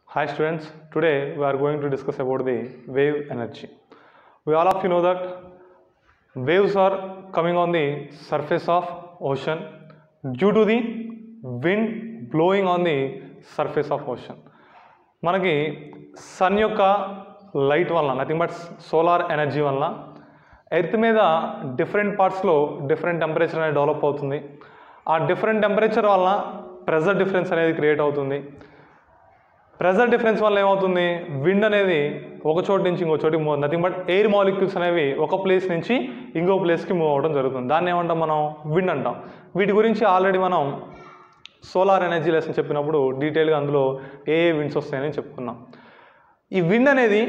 Hi students, today we are going to discuss about the wave energy. We all of you know that waves are coming on the surface of ocean due to the wind blowing on the surface of ocean. మనకి sun యొక్క light వలన nothing but solar energy వలన earth మీద different పార్ట్స్లో different temperature అనేది develop అవుతుంది ఆ different temperature వలన ప్రెజర్ డిఫరెన్స్ అనేది క్రియేట్ అవుతుంది ప్రెజర్ డిఫరెన్స్ వల్ల ఏమవుతుంది విండ్ అనేది ఒక చోటు నుంచి ఇంకో చోటికి move nothing but air molecules అనేవి ఒక ప్లేస్ నుంచి ఇంకో ప్లేస్కి మూవ్ అవ్వడం జరుగుతుంది దాన్ని ఏమంటాం మనం విండ్ అంటాం వీటి గురించి ఆల్రెడీ మనం సోలార్ ఎనర్జీ లెసన్ చెప్పినప్పుడు డీటెయిల్గా అందులో ఏ ఏ విండ్స్ వస్తాయని చెప్పుకున్నాం ఈ విండ్ అనేది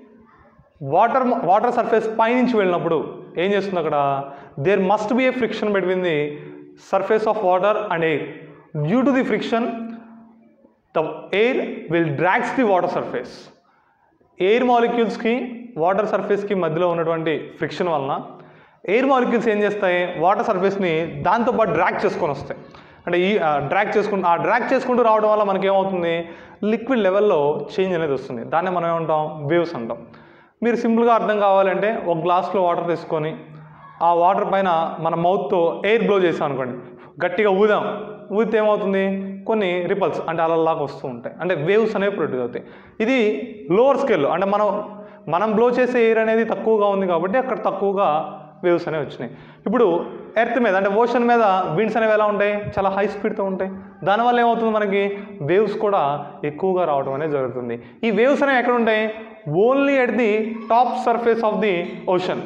వాటర్ వాటర్ సర్ఫేస్ పైనుంచి వెళ్ళినప్పుడు ఏం చేస్తుంది అక్కడ there must be a friction between the surface of water and air due to the friction the air will drags the water surface air మాలిక్యూల్స్కి వాటర్ సర్ఫేస్కి మధ్యలో ఉన్నటువంటి ఫ్రిక్షన్ వలన ఎయిర్ మాలిక్యూల్స్ ఏం చేస్తాయి వాటర్ సర్ఫేస్ని దాంతోపాటు డ్రాగ్ చేసుకొని వస్తాయి అంటే ఈ డ్రాగ్ చేసుకుంటూ ఆ డ్రాగ్ చేసుకుంటూ రావడం వల్ల మనకి ఏమవుతుంది లిక్విడ్ లెవెల్లో చేంజ్ అనేది వస్తుంది దాన్ని మనం ఏమంటాం వేవ్స్ అంటాం మీరు సింపుల్గా అర్థం కావాలంటే ఒక గ్లాస్లో వాటర్ తీసుకొని ఆ వాటర్ పైన మన మౌత్తో ఎయిర్ బ్లో చేసాం అనుకోండి గట్టిగా ఊదాం ఊదితే ఏమవుతుంది కొన్ని రిపల్స్ అంటే అలలాగా వస్తూ ఉంటాయి అంటే వేవ్స్ అనేవి ప్రొడ్యూస్ అవుతాయి ఇది లోవర్ స్కేల్లో అంటే మనం మనం బ్లో చేసే ఎయిర్ అనేది తక్కువగా ఉంది కాబట్టి అక్కడ తక్కువగా వేవ్స్ అనేవి వచ్చినాయి ఇప్పుడు ఎర్త్ మీద అంటే ఓషన్ మీద విండ్స్ అనేవి ఎలా ఉంటాయి చాలా హై స్పీడ్తో ఉంటాయి దానివల్ల ఏమవుతుంది మనకి వేవ్స్ కూడా ఎక్కువగా రావడం అనేది జరుగుతుంది ఈ వేవ్స్ అనేవి ఎక్కడ ఉంటాయి only at the top surface of the ocean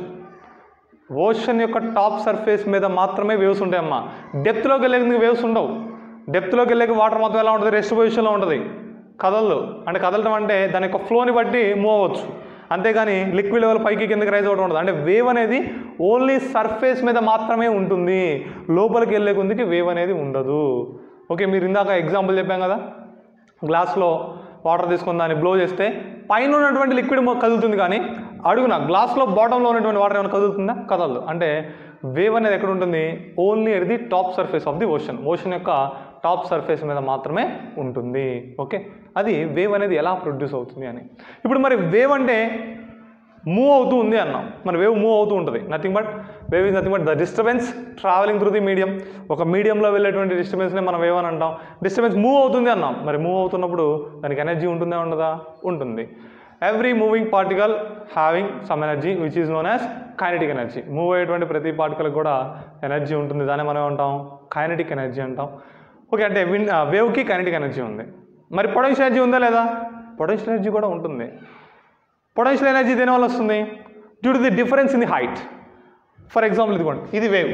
ocean యొక్క టాప్ సర్ఫేస్ మీద మాత్రమే వేవ్స్ ఉంటాయమ్మా డెప్త్లోకి వెళ్ళేందుకు వేవ్స్ ఉండవు డెప్త్లోకి వెళ్ళేకి వాటర్ మొత్తం ఎలా ఉంటుంది రెస్ట్ పొజిషన్లో ఉంటుంది కదలదు అంటే కదలటం అంటే దాని యొక్క ఫ్లోని బట్టి మూవ్ అవ్వచ్చు అంతేగాని లిక్విడ్ లెవెల్ పైకి కిందకి రైజ్ అవ్వడం ఉండదు అంటే వేవ్ అనేది ఓన్లీ సర్ఫేస్ మీద మాత్రమే ఉంటుంది లోపలికి వెళ్ళే కొందికి వేవ్ అనేది ఉండదు ఓకే మీరు ఇందాక ఎగ్జాంపుల్ చెప్పాం కదా గ్లాస్లో వాటర్ తీసుకుని దాన్ని బ్లో చేస్తే పైన ఉన్నటువంటి లిక్విడ్ కదులుతుంది కానీ అడుగున గ్లాస్లో బాటంలో ఉన్నటువంటి వాటర్ ఏమైనా కదులుతుందా కదలదు అంటే వేవ్ అనేది ఎక్కడ ఉంటుంది only at the top surface of the ocean ocean యొక్క టాప్ సర్ఫేస్ మీద మాత్రమే ఉంటుంది ఓకే అది వేవ్ అనేది ఎలా ప్రొడ్యూస్ అవుతుంది అని ఇప్పుడు మరి వేవ్ అంటే మూవ్ అవుతూ ఉంది అన్నాం మన వేవ్ మూవ్ అవుతూ ఉంటుంది nothing but wave is nothing but the disturbance travelling through the medium ఒక మీడియంలో వెళ్ళేటువంటి డిస్టర్బెన్స్ని మనం వేవ్ అని అంటాం డిస్టర్బెన్స్ మూవ్ అవుతుంది అన్నాం మరి మూవ్ అవుతున్నప్పుడు దానికి ఎనర్జీ ఉంటుందా ఉండదా ఉంటుంది every moving particle having some energy which is known as kinetic energy move అయ్యేటువంటి ప్రతి పార్టికల్ కూడా ఎనర్జీ ఉంటుంది దాన్ని మనం ఏమంటాం కైనటిక్ ఎనర్జీ అంటాం ఓకే అంటే విన్ వేవ్కి కైనటిక్ ఎనర్జీ ఉంది మరి పొటెన్షియల్ ఎనర్జీ ఉందా లేదా పొటెన్షియల్ ఎనర్జీ కూడా ఉంటుంది పొటెన్షియల్ ఎనర్జీ దేనివల్ల వస్తుంది due to the difference in the height for example ఇదిగోండి ఇది వేవ్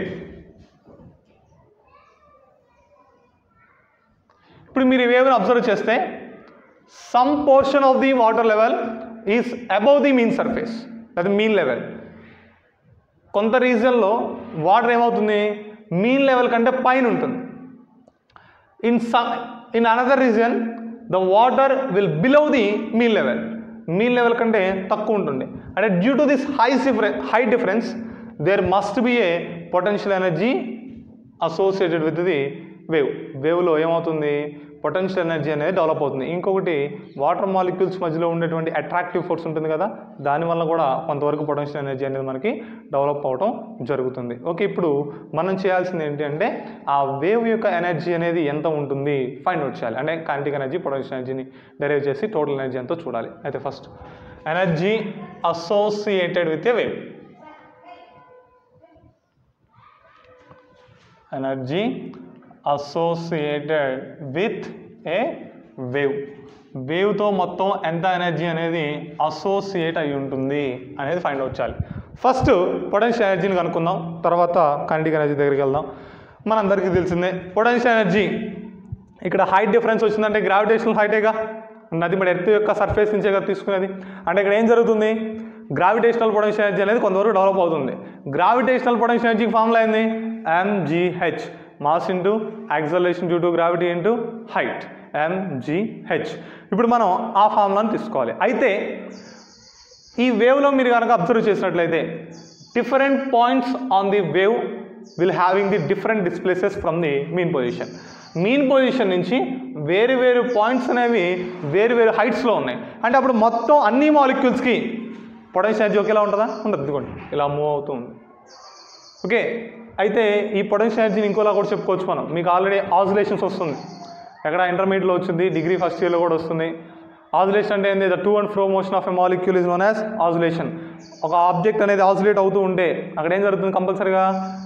ఇప్పుడు మీరు ఈ వేవ్ని అబ్జర్వ్ చేస్తే some portion of the water level is above the mean surface అది మీన్ లెవెల్ కొంత రీజన్లో వాటర్ ఏమవుతుంది మీన్ లెవెల్ కంటే పైన ఉంటుంది in some in another region the water will below the mean level mean level కంటే తక్కువ ఉంటుంది అంటే due to this high difference high difference there must be a potential energy associated with the wave వేవ్లో ఏమవుతుంది potential energy అనేది develop అవుతుంది ఇంకొకటి water molecules మధ్యలో ఉండేటువంటి అట్రాక్టివ్ ఫోర్స్ ఉంటుంది కదా దానివల్ల కూడా కొంతవరకు పొటెన్షియల్ ఎనర్జీ అనేది మనకి డెవలప్ అవడం జరుగుతుంది ఓకే ఇప్పుడు మనం చేయాల్సింది ఏంటి అంటే ఆ వేవ్ యొక్క ఎనర్జీ అనేది ఎంత ఉంటుంది ఫైండ్ అవుట్ చేయాలి అంటే కైనటిక్ ఎనర్జీ పొటెన్షియల్ ఎనర్జీని డెరైవ్ చేసి టోటల్ ఎనర్జీ ఎంతో చూడాలి అయితే first energy associated with a wave energy associated with a wave వేవ్తో మొత్తం ఎంత ఎనర్జీ అనేది అసోసియేట్ అయి ఉంటుంది అనేది ఫైండ్ అవుట్ చేయాలి ఫస్ట్ పొటెన్షియల్ ఎనర్జీని కనుక్కుందాం తర్వాత కైనటిక్ ఎనర్జీ దగ్గరికి వెళ్దాం మనందరికీ తెలిసిందే పొటెన్షియల్ ఎనర్జీ ఇక్కడ హైట్ డిఫరెన్స్ వచ్చిందంటే గ్రావిటేషనల్ హైటేగా నది మరి ఎర్త్ యొక్క సర్ఫేస్ నుంచే కదా తీసుకునేది అంటే ఇక్కడ ఏం జరుగుతుంది గ్రావిటేషనల్ పొటెన్షియల్ ఎనర్జీ అనేది కొంతవరకు డెవలప్ అవుతుంది గ్రావిటేషనల్ పొటెన్షియల్ ఎనర్జీ ఫార్ములా ఏంది MGH mass into acceleration due to gravity into height MGH ఇప్పుడు మనం ఆ ఫార్ములాని తీసుకోవాలి అయితే ఈ వేవ్లో మీరు కనుక అబ్జర్వ్ చేసినట్లయితే different points on the wave will having the different displaces from the mean position mean position నుంచి వేరు వేరు పాయింట్స్ అనేవి వేరు వేరు హైట్స్లో ఉన్నాయి అంటే అప్పుడు మొత్తం అన్ని మాలిక్యూల్స్కి పొటెన్షియల్ ఎనర్జీ ఒకేలా ఉంటుందా ఉండదు ఇదిగోండి ఇలా మూవ్ అవుతూ ఉంది ఓకే అయితే ఈ పొటెన్షియల్ ఎనర్జీని ఇంకోలా కూడా చెప్పుకోవచ్చు మనం మీకు ఆల్రెడీ ఆజిలేషన్స్ వస్తుంది ఎక్కడ ఇంటర్మీడియట్లో వచ్చింది డిగ్రీ ఫస్ట్ ఇయర్లో కూడా వస్తుంది ఆజిలేషన్ అంటే ఏంది the to and fro motion of a molecule is known as oscillation ఒక ఆబ్జెక్ట్ అనేది ఆజిలేట్ అవుతూ ఉంటే అక్కడ ఏం జరుగుతుంది కంపల్సరీగా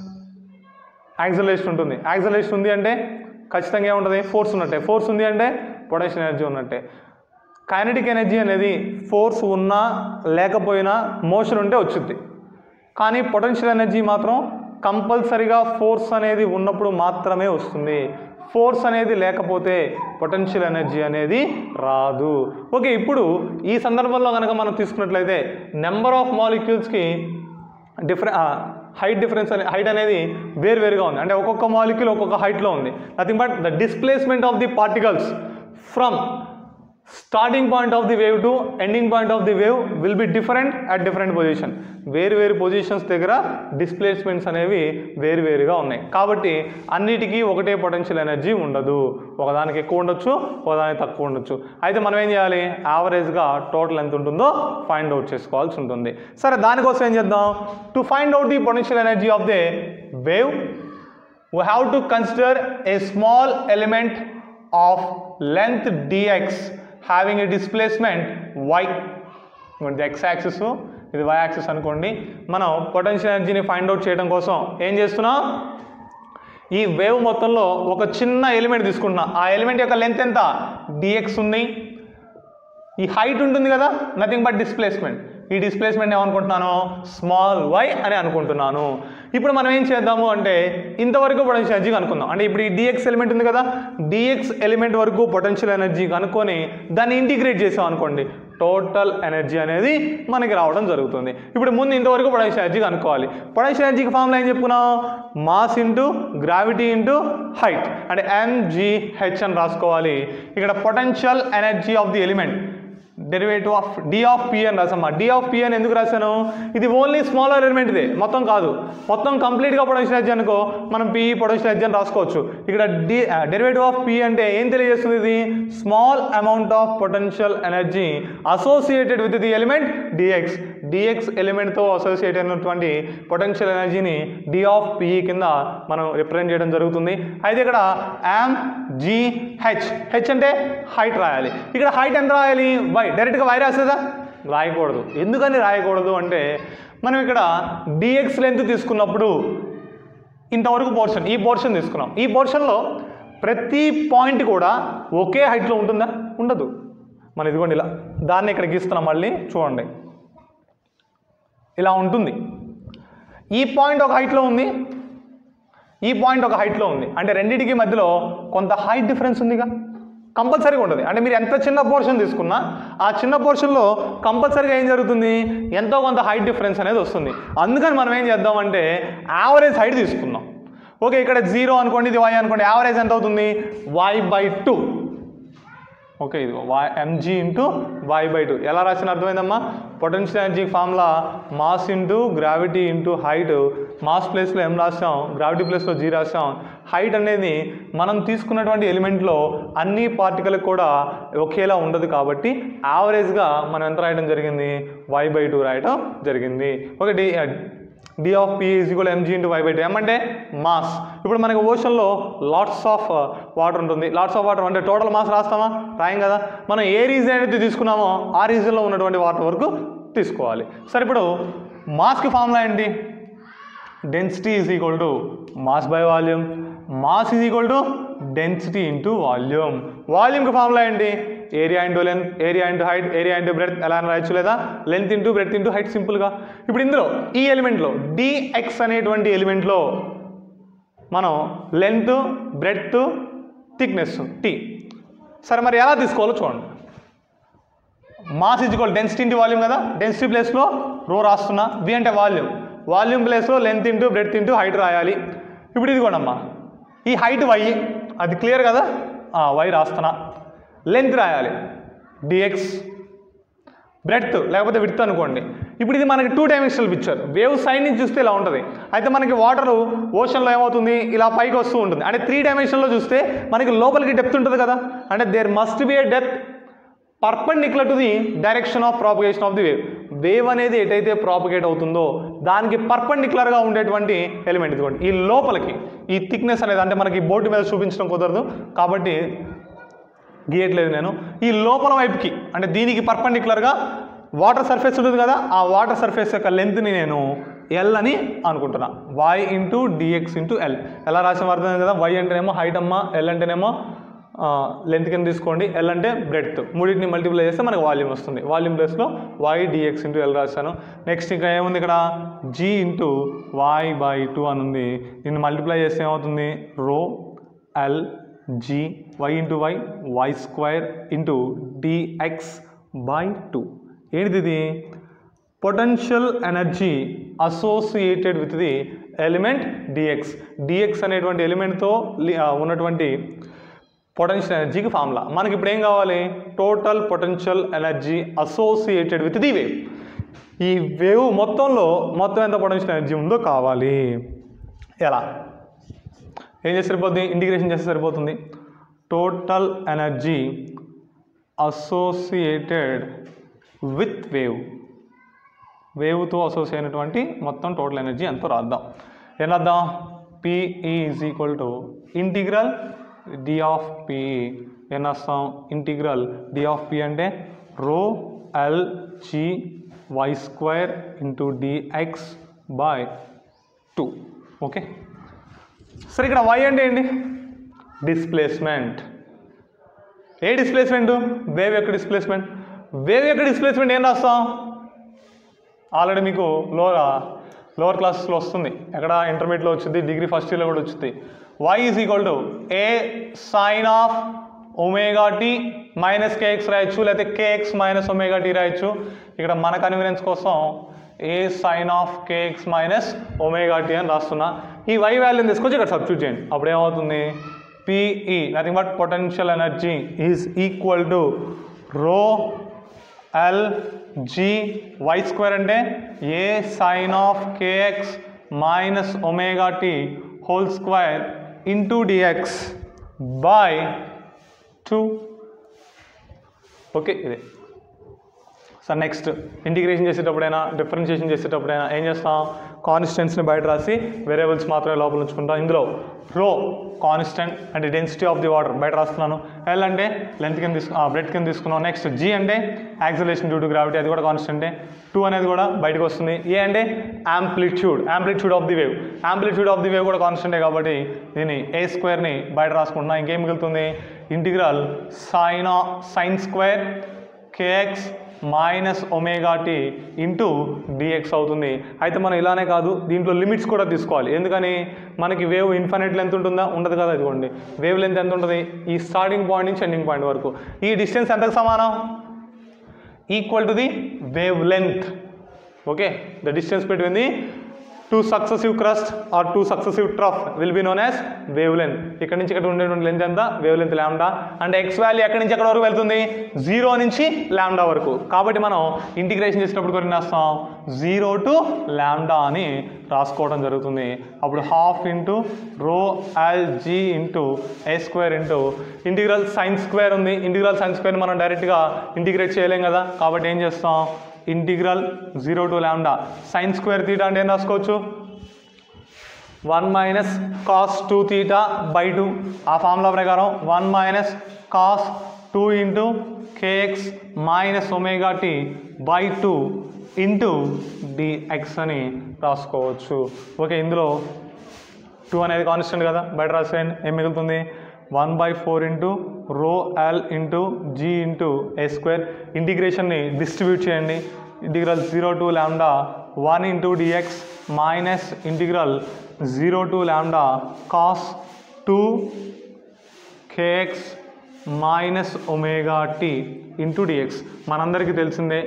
యాక్సలేషన్ ఉంటుంది యాక్సలేషన్ ఉంది అంటే ఖచ్చితంగా ఏముంటుంది ఫోర్స్ ఉన్నట్టే ఫోర్స్ ఉంది అంటే పొటెన్షియల్ ఎనర్జీ ఉన్నట్టే కైనటిక్ ఎనర్జీ అనేది ఫోర్స్ ఉన్నా లేకపోయినా మోషన్ ఉంటే వచ్చింది కానీ పొటెన్షియల్ ఎనర్జీ మాత్రం కంపల్సరీగా ఫోర్స్ అనేది ఉన్నప్పుడు మాత్రమే వస్తుంది ఫోర్స్ అనేది లేకపోతే పొటెన్షియల్ ఎనర్జీ అనేది రాదు ఓకే ఇప్పుడు ఈ సందర్భంలో కనుక మనం తీసుకున్నట్లయితే నెంబర్ ఆఫ్ మాలిక్యూల్స్కి డిఫరెంట్ హైట్ డిఫరెన్స్ అనే హైట్ అనేది వేరువేరుగా ఉంది అంటే ఒక్కొక్క మాలిక్యూల్ ఒక్కొక్క హైట్లో ఉంది nothing but the displacement of the particles from starting point of the wave to ending point of the wave will be different at different position వేరు వేరు పొజిషన్స్ దగ్గర డిస్ప్లేస్మెంట్స్ అనేవి వేరు వేరుగా ఉన్నాయి కాబట్టి అన్నిటికీ ఒకటే పొటెన్షియల్ ఎనర్జీ ఉండదు ఒకదానికి ఎక్కువ ఉండొచ్చు ఒకదానికి తక్కువ ఉండొచ్చు అయితే మనం ఏం చేయాలి యావరేజ్గా టోటల్ ఎంత ఉంటుందో ఫైండ్ అవుట్ చేసుకోవాల్సి ఉంటుంది సరే దానికోసం ఏం చేద్దాం to find out the potential energy of the wave we have to consider a small element of length dx having a displacement y ఇది x యాక్సిస్ ఇది y యాక్సిస్ అనుకోండి మనం పొటెన్షియల్ ఎనర్జీని ఫైండ్ అవుట్ చేయడం కోసం ఏం చేస్తున్నాం ఈ వేవ్ మొత్తంలో ఒక చిన్న ఎలిమెంట్ తీసుకుంటున్నా ఆ ఎలిమెంట్ యొక్క లెంత్ ఎంత డిఎక్స్ ఉంది ఈ హైట్ ఉంటుంది కదా నథింగ్ బట్ డిస్ప్లేస్మెంట్ ఈ డిస్ప్లేస్మెంట్ ఏమనుకుంటున్నాను స్మాల్ వై అని అనుకుంటున్నాను ఇప్పుడు మనం ఏం చేద్దాము అంటే ఇంతవరకు పొటెన్షియల్ ఎనర్జీ కనుక్కుందాం అంటే ఇప్పుడు ఈ డిఎక్స్ ఎలిమెంట్ ఉంది కదా డిఎక్స్ ఎలిమెంట్ వరకు పొటెన్షియల్ ఎనర్జీ కనుక్కొని దాన్ని ఇంటిగ్రేట్ చేసాం అనుకోండి టోటల్ ఎనర్జీ అనేది మనకి రావడం జరుగుతుంది ఇప్పుడు ముందు ఇంతవరకు పొటెన్షియల్ ఎనర్జీ కనుక్కోవాలి పొటెన్షియల్ ఎనర్జీకి ఫార్ములా ఏం చెప్పుకున్నాం mass into gravity into height అంటే ఎంజీహెచ్ అని రాసుకోవాలి ఇక్కడ potential energy of the element derivative of D of P అని రాసామా డి ఆఫ్ పి అని ఎందుకు రాశాను ఇది ఓన్లీ స్మాలర్ ఎలిమెంట్ ఇదే మొత్తం కాదు మొత్తం కంప్లీట్గా పొటెన్షియల్ ఎనర్జీ అనుకో మనం పి పొటెన్షియల్ ఎనర్జీ అని రాసుకోవచ్చు ఇక్కడ డి డెరివేటివ్ ఆఫ్ పి అంటే ఏం తెలియజేస్తుంది ఇది small amount of potential energy associated with the element dx dx ఎలిమెంట్తో అసోసియేట్ అయినటువంటి పొటెన్షియల్ ఎనర్జీని డి ఆఫ్ పి కింద మనం రిప్రజెంట్ చేయడం జరుగుతుంది అయితే ఇక్కడ యామ్ జీ హెచ్ హెచ్ అంటే హైట్ రాయాలి ఇక్కడ హైట్ ఎంత రాయాలి వై డైరెక్ట్గా వై రాసేదా రాయకూడదు ఎందుకని రాయకూడదు అంటే మనం ఇక్కడ డిఎక్స్ లెంత్ తీసుకున్నప్పుడు ఇంతవరకు పోర్షన్ ఈ పోర్షన్ తీసుకున్నాం ఈ పోర్షన్లో ప్రతి పాయింట్ కూడా ఒకే హైట్లో ఉంటుందా ఉండదు మన ఇదిగోండి ఇలా దాన్ని ఇక్కడ గీస్తున్నాం మళ్ళీ చూడండి ఇలా ఉంటుంది ఈ పాయింట్ ఒక హైట్లో ఉంది ఈ పాయింట్ ఒక హైట్లో ఉంది అంటే రెండింటికి మధ్యలో కొంత హైట్ డిఫరెన్స్ ఉందిగా కంపల్సరీగా ఉంటుంది అంటే మీరు ఎంత చిన్న పోర్షన్ తీసుకున్నా ఆ చిన్న పోర్షన్లో కంపల్సరీగా ఏం జరుగుతుంది ఎంతో కొంత హైట్ డిఫరెన్స్ అనేది వస్తుంది అందుకని మనం ఏం చేద్దామంటే యావరేజ్ హైట్ తీసుకుందాం ఓకే ఇక్కడ జీరో అనుకోండి ఇది వై అనుకోండి యావరేజ్ ఎంత అవుతుంది వై బై టూ ఓకే ఇది y mg into y by two ఎలా రాసిన అర్థమైందమ్మా potential energy formula mass into gravity into height mass ప్లేస్లో ఎం రాసాం గ్రావిటీ ప్లేస్లో జీ రాసాం హైట్ అనేది మనం తీసుకున్నటువంటి ఎలిమెంట్లో అన్ని పార్టికల్ కూడా ఒకేలా ఉండదు కాబట్టి యావరేజ్గా మనం ఎంత రాయడం జరిగింది వై బై టూ రాయడం జరిగింది okay d d of p is equal mg into y by two ఏమంటే మాస్ ఇప్పుడు మనకి ఓషన్లో లాట్స్ ఆఫ్ వాటర్ ఉంటుంది లాట్స్ ఆఫ్ వాటర్ అంటే టోటల్ మాస్ రాస్తామా రాయం కదా మనం ఏ రీజన్ అయితే తీసుకున్నామో ఆ రీజన్లో ఉన్నటువంటి వాటర్ వరకు తీసుకోవాలి సరే ఇప్పుడు మాస్కి ఫార్ములా ఏంటి density is equal to mass by volume mass is equal to density into volume వాల్యూమ్కి ఫార్ములా ఏంటి area into length area into height area into breadth ఎలా అని రాయొచ్చు లేదా length into breadth into height సింపుల్గా ఇప్పుడు ఇందులో ఈ ఎలిమెంట్లో డిఎక్స్ అనేటువంటి ఎలిమెంట్లో మనం లెంత్ బ్రెడ్త్ థిక్నెస్ టీ సరే మరి ఎలా తీసుకోవాలో చూడండి mass equal density into volume కదా డెన్సిటీ ప్లేస్లో రో రాస్తున్నా వి అంటే వాల్యూమ్ వాల్యూమ్ ప్లేస్లో length into breadth into height రాయాలి ఇప్పుడు ఇది అమ్మా ఈ హైట్ వై అది క్లియర్ కదా వై రాస్తున్నా లెంత్ రాయాలి డిఎక్స్ బ్రెడ్త్ లేకపోతే విడ్త్ అనుకోండి ఇప్పుడు ఇది మనకి two dimensional picture wave side నుంచి చూస్తే ఇలా ఉంటుంది అయితే మనకి వాటర్ ఓషన్లో ఏమవుతుంది ఇలా పైకి వస్తూ ఉంటుంది అంటే త్రీ డైమెన్షన్లో చూస్తే మనకి లోపలికి డెప్త్ ఉంటుంది కదా అంటే there must be a depth perpendicular to the direction of propagation of the wave wave అనేది ఎటైతే ప్రాపగేట్ అవుతుందో దానికి పర్పెండిక్యులర్గా ఉండేటువంటి ఎలిమెంట్ ఇదిగోండి ఈ లోపలికి ఈ థిక్నెస్ అనేది అంటే మనకి బోర్డు మీద చూపించడం కుదరదు కాబట్టి గీయట్లేదు నేను ఈ లోపల వైపుకి అంటే దీనికి పర్పెండిక్యులర్గా వాటర్ సర్ఫేస్ ఉంటుంది కదా ఆ వాటర్ సర్ఫేస్ యొక్క లెంత్ని నేను ఎల్ అని అనుకుంటున్నా y into dx into l ఎలా రాసిన అర్థం కదా వై అంటేనేమో హైట్ అమ్మ ఎల్ అంటేనేమో లెంత్ కింద తీసుకోండి ఎల్ అంటే బ్రెడ్త్ మూడింటిని మల్టిప్లై చేస్తే మనకి వాల్యూమ్ వస్తుంది వాల్యూమ్ ప్లేస్లో వై డిఎక్స్ ఇంటూ ఎల్ రాశాను నెక్స్ట్ ఇంకా ఏముంది ఇక్కడ g into y by two అని ఉంది దీన్ని మల్టిప్లై చేస్తే ఏమవుతుంది rho l g y into y y square into dx by two ఏంటిది ఇది potential energy associated with the element dx dx అనేటువంటి ఎలిమెంట్తో ఉన్నటువంటి పొటెన్షియల్ ఎనర్జీకి ఫార్ములా మనకి ఇప్పుడు ఏం కావాలి total potential energy associated with the wave ఈ వేవ్ మొత్తంలో మొత్తం ఎంత పొటెన్షియల్ ఎనర్జీ ఉందో కావాలి ఎలా ఏం చేస్తే సరిపోతుంది ఇంటిగ్రేషన్ చేస్తే సరిపోతుంది total energy associated with wave వేవ్తో అసోసియేట్ అయినటువంటి మొత్తం టోటల్ ఎనర్జీ ఎంతో రాద్దాం ఏం రాద్దాం PE is equal to integral d of PE ఏం రాస్తాం ఇంటిగ్రల్ డి ఆఫ్ పి అంటే rho l g y square into dx by two okay సరే ఇక్కడ వై అంటే ఏంటి డిస్ప్లేస్మెంట్ ఏ డిస్ప్లేస్మెంట్ వేవ్ యొక్క డిస్ప్లేస్మెంట్ వేవ్ యొక్క డిస్ప్లేస్మెంట్ ఏం రాస్తాం ఆల్రెడీ మీకు లోవర్ లోవర్ క్లాసెస్లో వస్తుంది ఎక్కడ ఇంటర్మీడియట్లో వచ్చింది డిగ్రీ ఫస్ట్ ఇయర్లో కూడా వచ్చింది y is equal to a sine of omega t minus kx రాయొచ్చు లేకపోతే కేఎక్స్ మైనస్ ఒమేగా టీ రాయొచ్చు ఇక్కడ మన కన్వీనియన్స్ కోసం a sine of kx minus omega t అని రాస్తున్నా ఈ వై వాల్యూని తీసుకొచ్చి ఇక్కడ సబ్స్టిట్యూట్ చేయండి అప్పుడు ఏమవుతుంది PE nothing but potential energy is equal to rho l g y square అంటే a sine of kx minus omega t whole square into dx by two okay ఇదే సార్ నెక్స్ట్ ఇంటిగ్రేషన్ చేసేటప్పుడైనా differentiation చేసేటప్పుడైనా ఏం చేస్తాం కాన్స్టెంట్స్ని బయట రాసి variables మాత్రమే లోపల ఉంచుకుంటాం ఇందులో రో కాన్స్టెంట్ అంటే డెన్సిటీ ఆఫ్ ది వాటర్ బయట రాస్తున్నాను ఎల్ అంటే లెంత్ కింద తీసుకు బ్రెడ్ కింద తీసుకున్నాం నెక్స్ట్ జీ అంటే యాక్సలేషన్ డ్యూ టు గ్రావిటీ అది కూడా కాన్స్టెంటే టూ అనేది కూడా బయటకు వస్తుంది ఏ అంటే amplitude amplitude of the wave amplitude of the wave కూడా కాన్స్టెంటే కాబట్టి దీన్ని ఏ స్క్వేర్ని బయట రాసుకుంటున్నా ఇంకేం మిగులుతుంది integral sine sine square kx minus omega t into dx అవుతుంది అయితే మనం ఇలానే కాదు దీంట్లో లిమిట్స్ కూడా తీసుకోవాలి ఎందుకని మనకి వేవ్ ఇన్ఫినిట్ లెంత్ ఉంటుందా ఉండదు కదా ఇదిగోండి వేవ్ లెంత్ ఎంత ఉంటుంది ఈ స్టార్టింగ్ పాయింట్ నుంచి ఎండింగ్ పాయింట్ వరకు ఈ డిస్టెన్స్ ఎంతకు సమానం equal to the wavelength okay the distance between the two successive crest or two successive trough will be known as wavelength ఇక్కడ నుంచి ఇక్కడ ఉండేటువంటి లెంత్ ఎంత వేవ్ లెంత్ ల్యాండా అంటే ఎక్స్ వాల్యూ ఎక్కడి నుంచి ఎక్కడ వరకు వెళ్తుంది జీరో నుంచి ల్యాండా వరకు కాబట్టి మనం ఇంటిగ్రేషన్ చేసినప్పుడు కొన్ని రాస్తాం జీరో టు ల్యాండా అని రాసుకోవడం జరుగుతుంది అప్పుడు half into rho l g into a square into integral sine square ఉంది ఇంటిగ్రల్ సైన్ స్క్వేర్ మనం డైరెక్ట్గా ఇంటిగ్రేట్ చేయలేం కదా కాబట్టి ఏం చేస్తాం integral zero to lambda sine square theta అంటే ఏం రాసుకోవచ్చు one minus cos two theta by two ఆ ఫార్ములా ప్రకారం one minus cos two into kx minus omega t by two into dx అని రాసుకోవచ్చు ఓకే ఇందులో టూ అనేది కాన్స్టెంట్ కదా బయట రాసేయండి ఏం మిగులుతుంది one by four into rho l into g into a square ఇంటిగ్రేషన్ని డిస్ట్రిబ్యూట్ చేయండి integral zero to lambda one into dx minus integral zero to lambda cos two kx minus omega t into dx మనందరికీ తెలిసిందే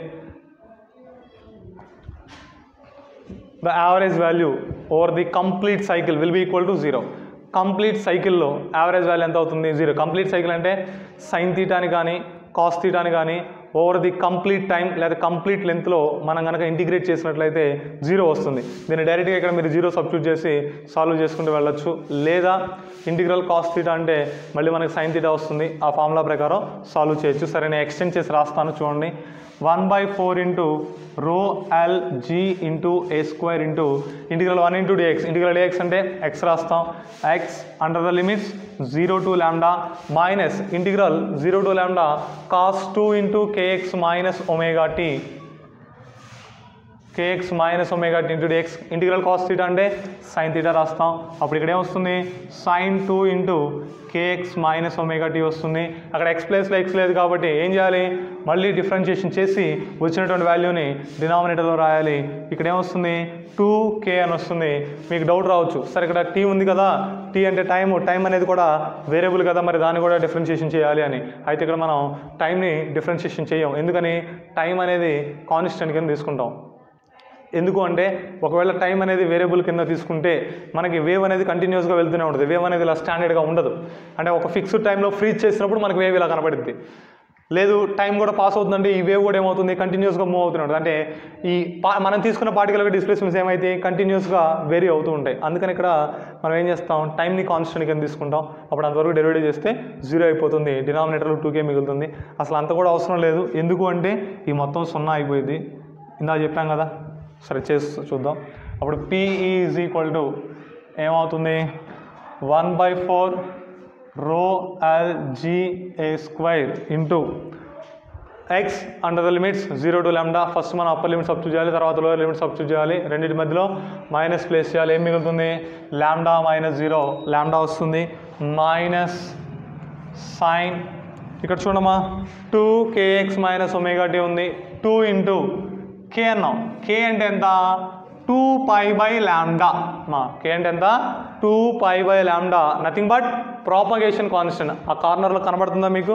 the average value over the complete cycle will be equal to zero complete సైకిల్లో average value ఎంత అవుతుంది zero complete cycle అంటే sine తీటాని కానీ cos తీటాని కానీ ఓవర్ ది కంప్లీట్ టైం లేదా కంప్లీట్ లెంత్లో మనం కనుక ఇంటిగ్రేట్ చేసినట్లయితే జీరో వస్తుంది దీన్ని డైరెక్ట్గా ఇక్కడ మీరు జీరో సబ్స్టిట్యూట్ చేసి సాల్వ్ చేసుకుంటూ వెళ్ళొచ్చు లేదా ఇంటిగ్రల్ కాస్ట్ థీటా అంటే మళ్ళీ మనకి సైన్ థీటా వస్తుంది ఆ ఫార్ములా ప్రకారం సాల్వ్ చేయొచ్చు సరే నేను ఎక్స్టెండ్ చేసి రాస్తాను చూడండి one by four into rho l g into a square into integral one into dx integral dx అంటే ఎక్స్ రాస్తాం x under the limits zero to lambda minus integral zero to lambda cos two into kx minus omega t kx minus omega into dx integral cos theta అంటే sine theta రాస్తాం అప్పుడు ఇక్కడ ఏమొస్తుంది sine two into kx minus omega t వస్తుంది అక్కడ X ప్లేస్లో X లేదు కాబట్టి ఏం చేయాలి మళ్ళీ డిఫరెన్షియేషన్ చేసి వచ్చినటువంటి వాల్యూని డినామినేటర్లో రాయాలి ఇక్కడ ఏమొస్తుంది టూ కే అని వస్తుంది మీకు డౌట్ రావచ్చు సరే ఇక్కడ టీ ఉంది కదా టీ అంటే టైం టైం అనేది కూడా వేరియబుల్ కదా మరి దాన్ని కూడా డిఫరెన్షియేషన్ చేయాలి అని అయితే ఇక్కడ మనం టైంని డిఫరెన్షియేషన్ చేయం ఎందుకని టైం అనేది కాన్స్టెంట్ కింద తీసుకుంటాం ఎందుకు అంటే ఒకవేళ టైం అనేది వేరియబుల్ కింద తీసుకుంటే మనకి వేవ్ అనేది కంటిన్యూస్గా వెళ్తూనే ఉంటుంది వేవ్ అనేది ఇలా స్టాండర్డ్గా ఉండదు అంటే ఒక ఫిక్స్డ్ టైంలో ఫ్రీజ్ చేసినప్పుడు మనకి వేవ్ ఇలా కనబడుద్ది లేదు టైం కూడా పాస్ అవుతుందంటే ఈ వేవ్ కూడా ఏమవుతుంది కంటిన్యూస్గా మూవ్ అవుతూనే ఉంటుంది అంటే ఈ పా మనం తీసుకున్న పార్టికల్ డిస్ప్లేస్మెంట్స్ ఏమైతే కంటిన్యూస్గా వేరీ అవుతూ ఉంటాయి అందుకని ఇక్కడ మనం ఏం చేస్తాం టైంని కాన్స్టెంట్ కింద తీసుకుంటాం అప్పుడు అంతవరకు డెరివేటివ్ చేస్తే జీరో అయిపోతుంది డినామినేటర్లో టూకే మిగులుతుంది అసలు అంత కూడా అవసరం లేదు ఎందుకు అంటే ఈ మొత్తం సున్నా అయిపోయింది ఇందా చెప్పాం కదా సరే చేసి చూద్దాం అప్పుడు పి ఈజ్ ఈక్వల్ టు ఏమవుతుంది one by four rho l g a square into x under the limits zero to lambda first మనం అప్పర్ లిమిట్ సబ్స్టిట్యూట్ చేయాలి తర్వాత లోయర్ లిమిట్ సబ్స్టిట్యూట్ చేయాలి రెండింటి మధ్యలో మైనస్ ప్లేస్ చేయాలి ఏం మిగులుతుంది ల్యాండా మైనస్ జీరో ల్యాండా వస్తుంది మైనస్ సైన్ ఇక్కడ చూడమ్మా two kx minus omega t ఉంది టూ ఇంటూ కే అన్నాం కే అంటే ఎంత టూ పై బై ల్యాండా మా కే అంటే ఎంత two pi by lambda nothing but propagation constant ఆ కార్నర్లో కనబడుతుందా మీకు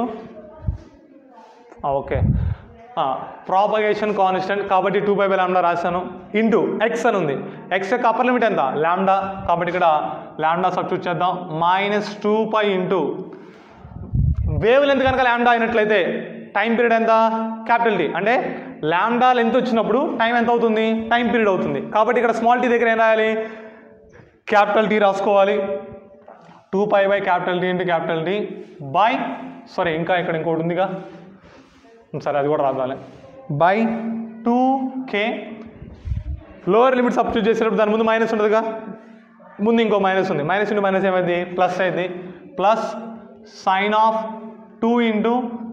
ఓకే ప్రాపగేషన్ కాన్స్టెంట్ కాబట్టి టూ బై బై ల్యాండా రాశాను ఇంటూ ఎక్స్ అని ఉంది ఎక్స్ యొక్క అప్పర్ లిమిట్ ఎంత ల్యాండా కాబట్టి ఇక్కడ ల్యాండా సబ్స్టిట్యూట్ చేద్దాం minus two pi into wavelength కనుక ల్యాండా అయినట్లయితే టైం పీరియడ్ ఎంత క్యాపిటల్ టీ అంటే ల్యాండా లెంత్ వచ్చినప్పుడు టైం ఎంత అవుతుంది టైం పీరియడ్ అవుతుంది కాబట్టి ఇక్కడ స్మాల్ టీ దగ్గర ఏం రాయాలి క్యాపిటల్ టీ రాసుకోవాలి two pi by capital T into capital T by sorry ఇంకా ఇక్కడ ఇంకోటి ఉందిగా సరే అది కూడా రావాలి by two k lower limit substitute చేసేటప్పుడు దాని ముందు మైనస్ ఉంటుందిగా ముందు ఇంకో మైనస్ ఉంది మైనస్ ఇంటూ మైనస్ ఏమైంది ప్లస్ అయింది plus sine of two into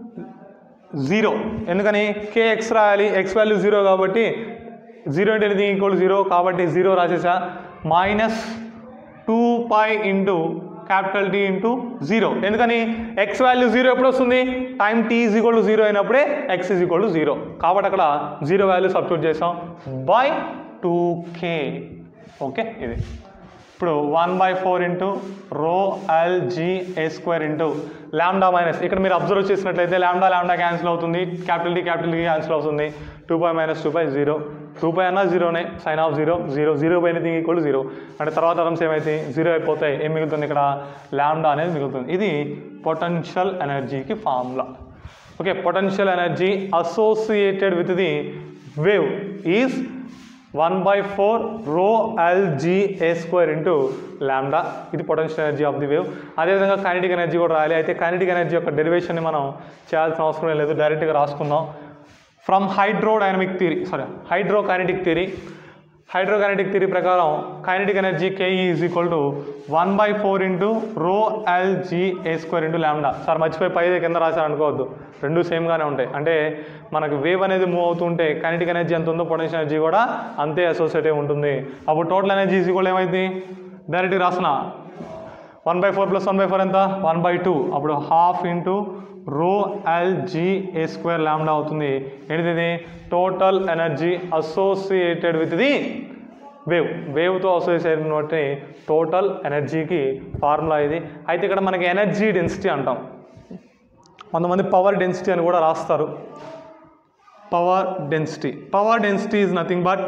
zero ఎందుకని కే ఎక్స్ రాయాలి ఎక్స్ వాల్యూ జీరో కాబట్టి zero into anything equal zero కాబట్టి జీరో రాసేసా minus two pi into capital T into zero ఎందుకని ఎక్స్ వాల్యూ జీరో ఎప్పుడు వస్తుంది time t is equal to zero అయినప్పుడే x is equal to zero కాబట్టి అక్కడ zero value substitute చేసాం by two k okay ఇది ఇప్పుడు one by four into rho l g a square into lambda minus ఇక్కడ మీరు అబ్జర్వ్ చేసినట్లయితే lambda lambda cancel అవుతుంది capital T capital T cancel అవుతుంది two by minus two by zero two by అన్నా జీరోనే sine of zero zero zero by anything equal zero అంటే తర్వాత terms ఏమైతాయి zero అయిపోతాయి ఏం మిగులుతుంది ఇక్కడ ల్యాండా అనేది మిగులుతుంది ఇది పొటెన్షియల్ ఎనర్జీకి formula okay potential energy associated with the wave is one by four rho l g a square into lambda ఇది potential energy of the wave అదేవిధంగా కైనటిక్ ఎనర్జీ కూడా రాయాలి అయితే కైనటిక్ ఎనర్జీ యొక్క డెరివేషన్ని మనం చేయాల్సిన అవసరం లేదు డైరెక్ట్గా రాసుకుందాం from hydrodynamic theory sorry hydrokinetic theory hydrokinetic theory ప్రకారం kinetic energy KE is equal to one by four into rho l g a square into lambda sir మర్చిపోయి పై కింద రాశారు అనుకోవద్దు రెండు సేమ్గానే ఉంటాయి అంటే మనకు వేవ్ అనేది మూవ్ అవుతుంటే కైనటిక్ ఎనర్జీ ఎంత ఉందో పొటెన్షియల్ ఎనర్జీ కూడా అంతే అసోసియేట్ అయి ఉంటుంది అప్పుడు టోటల్ ఎనర్జీ ఈజ్ ఈక్వల్ ఏమైంది డైరెక్ట్గా రాసిన one by four plus one by four ఎంత వన్ బై టూ అప్పుడు half into rho l g a square lambda అవుతుంది ఏంటిది total energy associated with the wave వేవ్తో అసోసియేట్ అయినటువంటి టోటల్ ఎనర్జీకి ఫార్ములా ఇది అయితే ఇక్కడ మనకి ఎనర్జీ డెన్సిటీ అంటాం కొంతమంది పవర్ డెన్సిటీ అని కూడా రాస్తారు power density power density is nothing but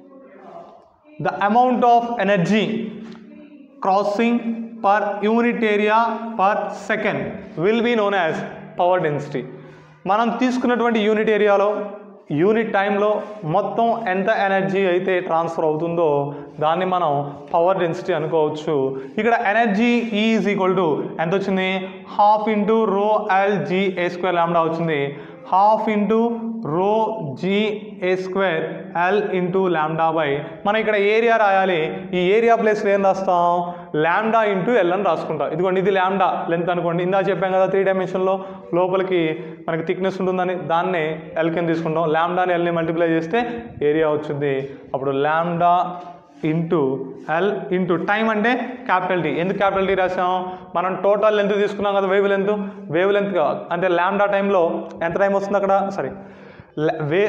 the amount of energy crossing per unit area per second will be known as power density మనం తీసుకున్నటువంటి యూనిట్ ఏరియాలో యూనిట్ టైంలో మొత్తం ఎంత ఎనర్జీ అయితే ట్రాన్స్ఫర్ అవుతుందో దాన్ని మనం పవర్ డెన్సిటీ అనుకోవచ్చు ఇక్కడ ఎనర్జీ ఈజ్ ఈక్వల్ టు ఎంత వచ్చింది half into rho l g a square lambda వచ్చింది half into rho g a square l into lambda by మనం ఇక్కడ ఏరియా రాయాలి ఈ ఏరియా ప్లేస్లో ఏం రాస్తాం ల్యాండా ఇంటూ ఎల్ అని రాసుకుంటాం ఇదిగోండి ఇది ల్యాండా లెంత్ అనుకోండి ఇందా చెప్పాం కదా త్రీ డైమెన్షన్లో లోపలికి మనకి థిక్నెస్ ఉంటుందని దాన్నే ఎల్ కింద తీసుకుంటాం ల్యాండాని ఎల్ని మల్టిప్లై చేస్తే ఏరియా వచ్చింది అప్పుడు lambda into l into time అంటే క్యాపిటల్ టీ ఎందుకు క్యాపిటల్ టీ రాసాం మనం టోటల్ లెంత్ తీసుకున్నాం కదా వేవ్ లెంత్ వేవ్ లెంత్ అంటే ల్యాండా టైంలో ఎంత టైం వస్తుంది అక్కడ సారీ వే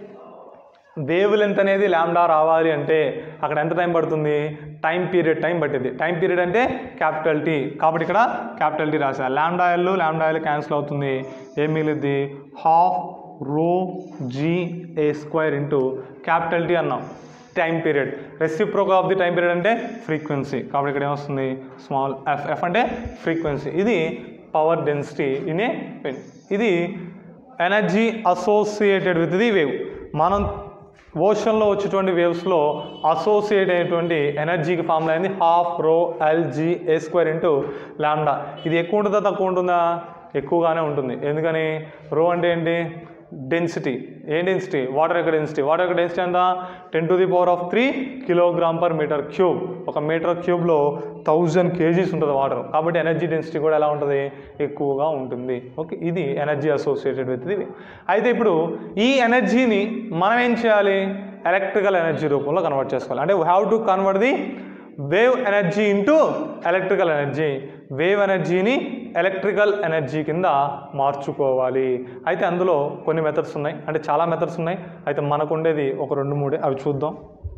వేవ్ లెంత్ అనేది ల్యాండా రావాలి అంటే అక్కడ ఎంత టైం పడుతుంది టైం పీరియడ్ టైం పట్టింది టైం పీరియడ్ అంటే క్యాపిటల్ టీ కాబట్టి ఇక్కడ క్యాపిటల్ టీ రాసా ల్యాండా ఎల్ ల్యాండా ఎల్ క్యాన్సిల్ అవుతుంది ఏం మిగిలిద్ది half rho g a square into capital T అన్నాం time period reciprocal of the time period అంటే ఫ్రీక్వెన్సీ కాబట్టి ఇక్కడ ఏమొస్తుంది స్మాల్ ఎఫ్ ఎఫ్ అంటే ఫ్రీక్వెన్సీ ఇది power density in a pen ఇది energy associated with the wave మనం ఓషన్లో వచ్చేటువంటి వేవ్స్లో అసోసియేట్ అయ్యేటువంటి ఎనర్జీకి ఫార్ములా అయింది హాఫ్ రో ఎల్జీ ఏ స్క్వేర్ ఇంటూ ల్యాండా ఇది ఎక్కువ ఉంటుందా తక్కువ ఉంటుందా ఎక్కువగానే ఉంటుంది ఎందుకని రో అంటే ఏంటి డెన్సిటీ ఏ డెన్సిటీ వాటర్ యొక్క డెన్సిటీ వాటర్ యొక్క డెన్సిటీ ఎంత ten to the power of three kilogram per metre cube ఒక మీటర్ క్యూబ్లో థౌజండ్ కేజీస్ ఉంటుంది వాటర్ కాబట్టి ఎనర్జీ డెన్సిటీ కూడా ఎలా ఉంటుంది ఎక్కువగా ఉంటుంది ఓకే ఇది ఎనర్జీ అసోసియేటెడ్ విత్ ఇది అయితే ఇప్పుడు ఈ ఎనర్జీని మనం ఏం చేయాలి ఎలక్ట్రికల్ ఎనర్జీ రూపంలో కన్వర్ట్ చేసుకోవాలి అంటే have to convert the wave energy into electrical energy wave ఎనర్జీని ఎలక్ట్రికల్ ఎనర్జీ కింద మార్చుకోవాలి అయితే అందులో కొన్ని మెథడ్స్ ఉన్నాయి అంటే చాలా మెథడ్స్ ఉన్నాయి అయితే మనకు ఉండేది ఒక రెండు మూడే అవి చూద్దాం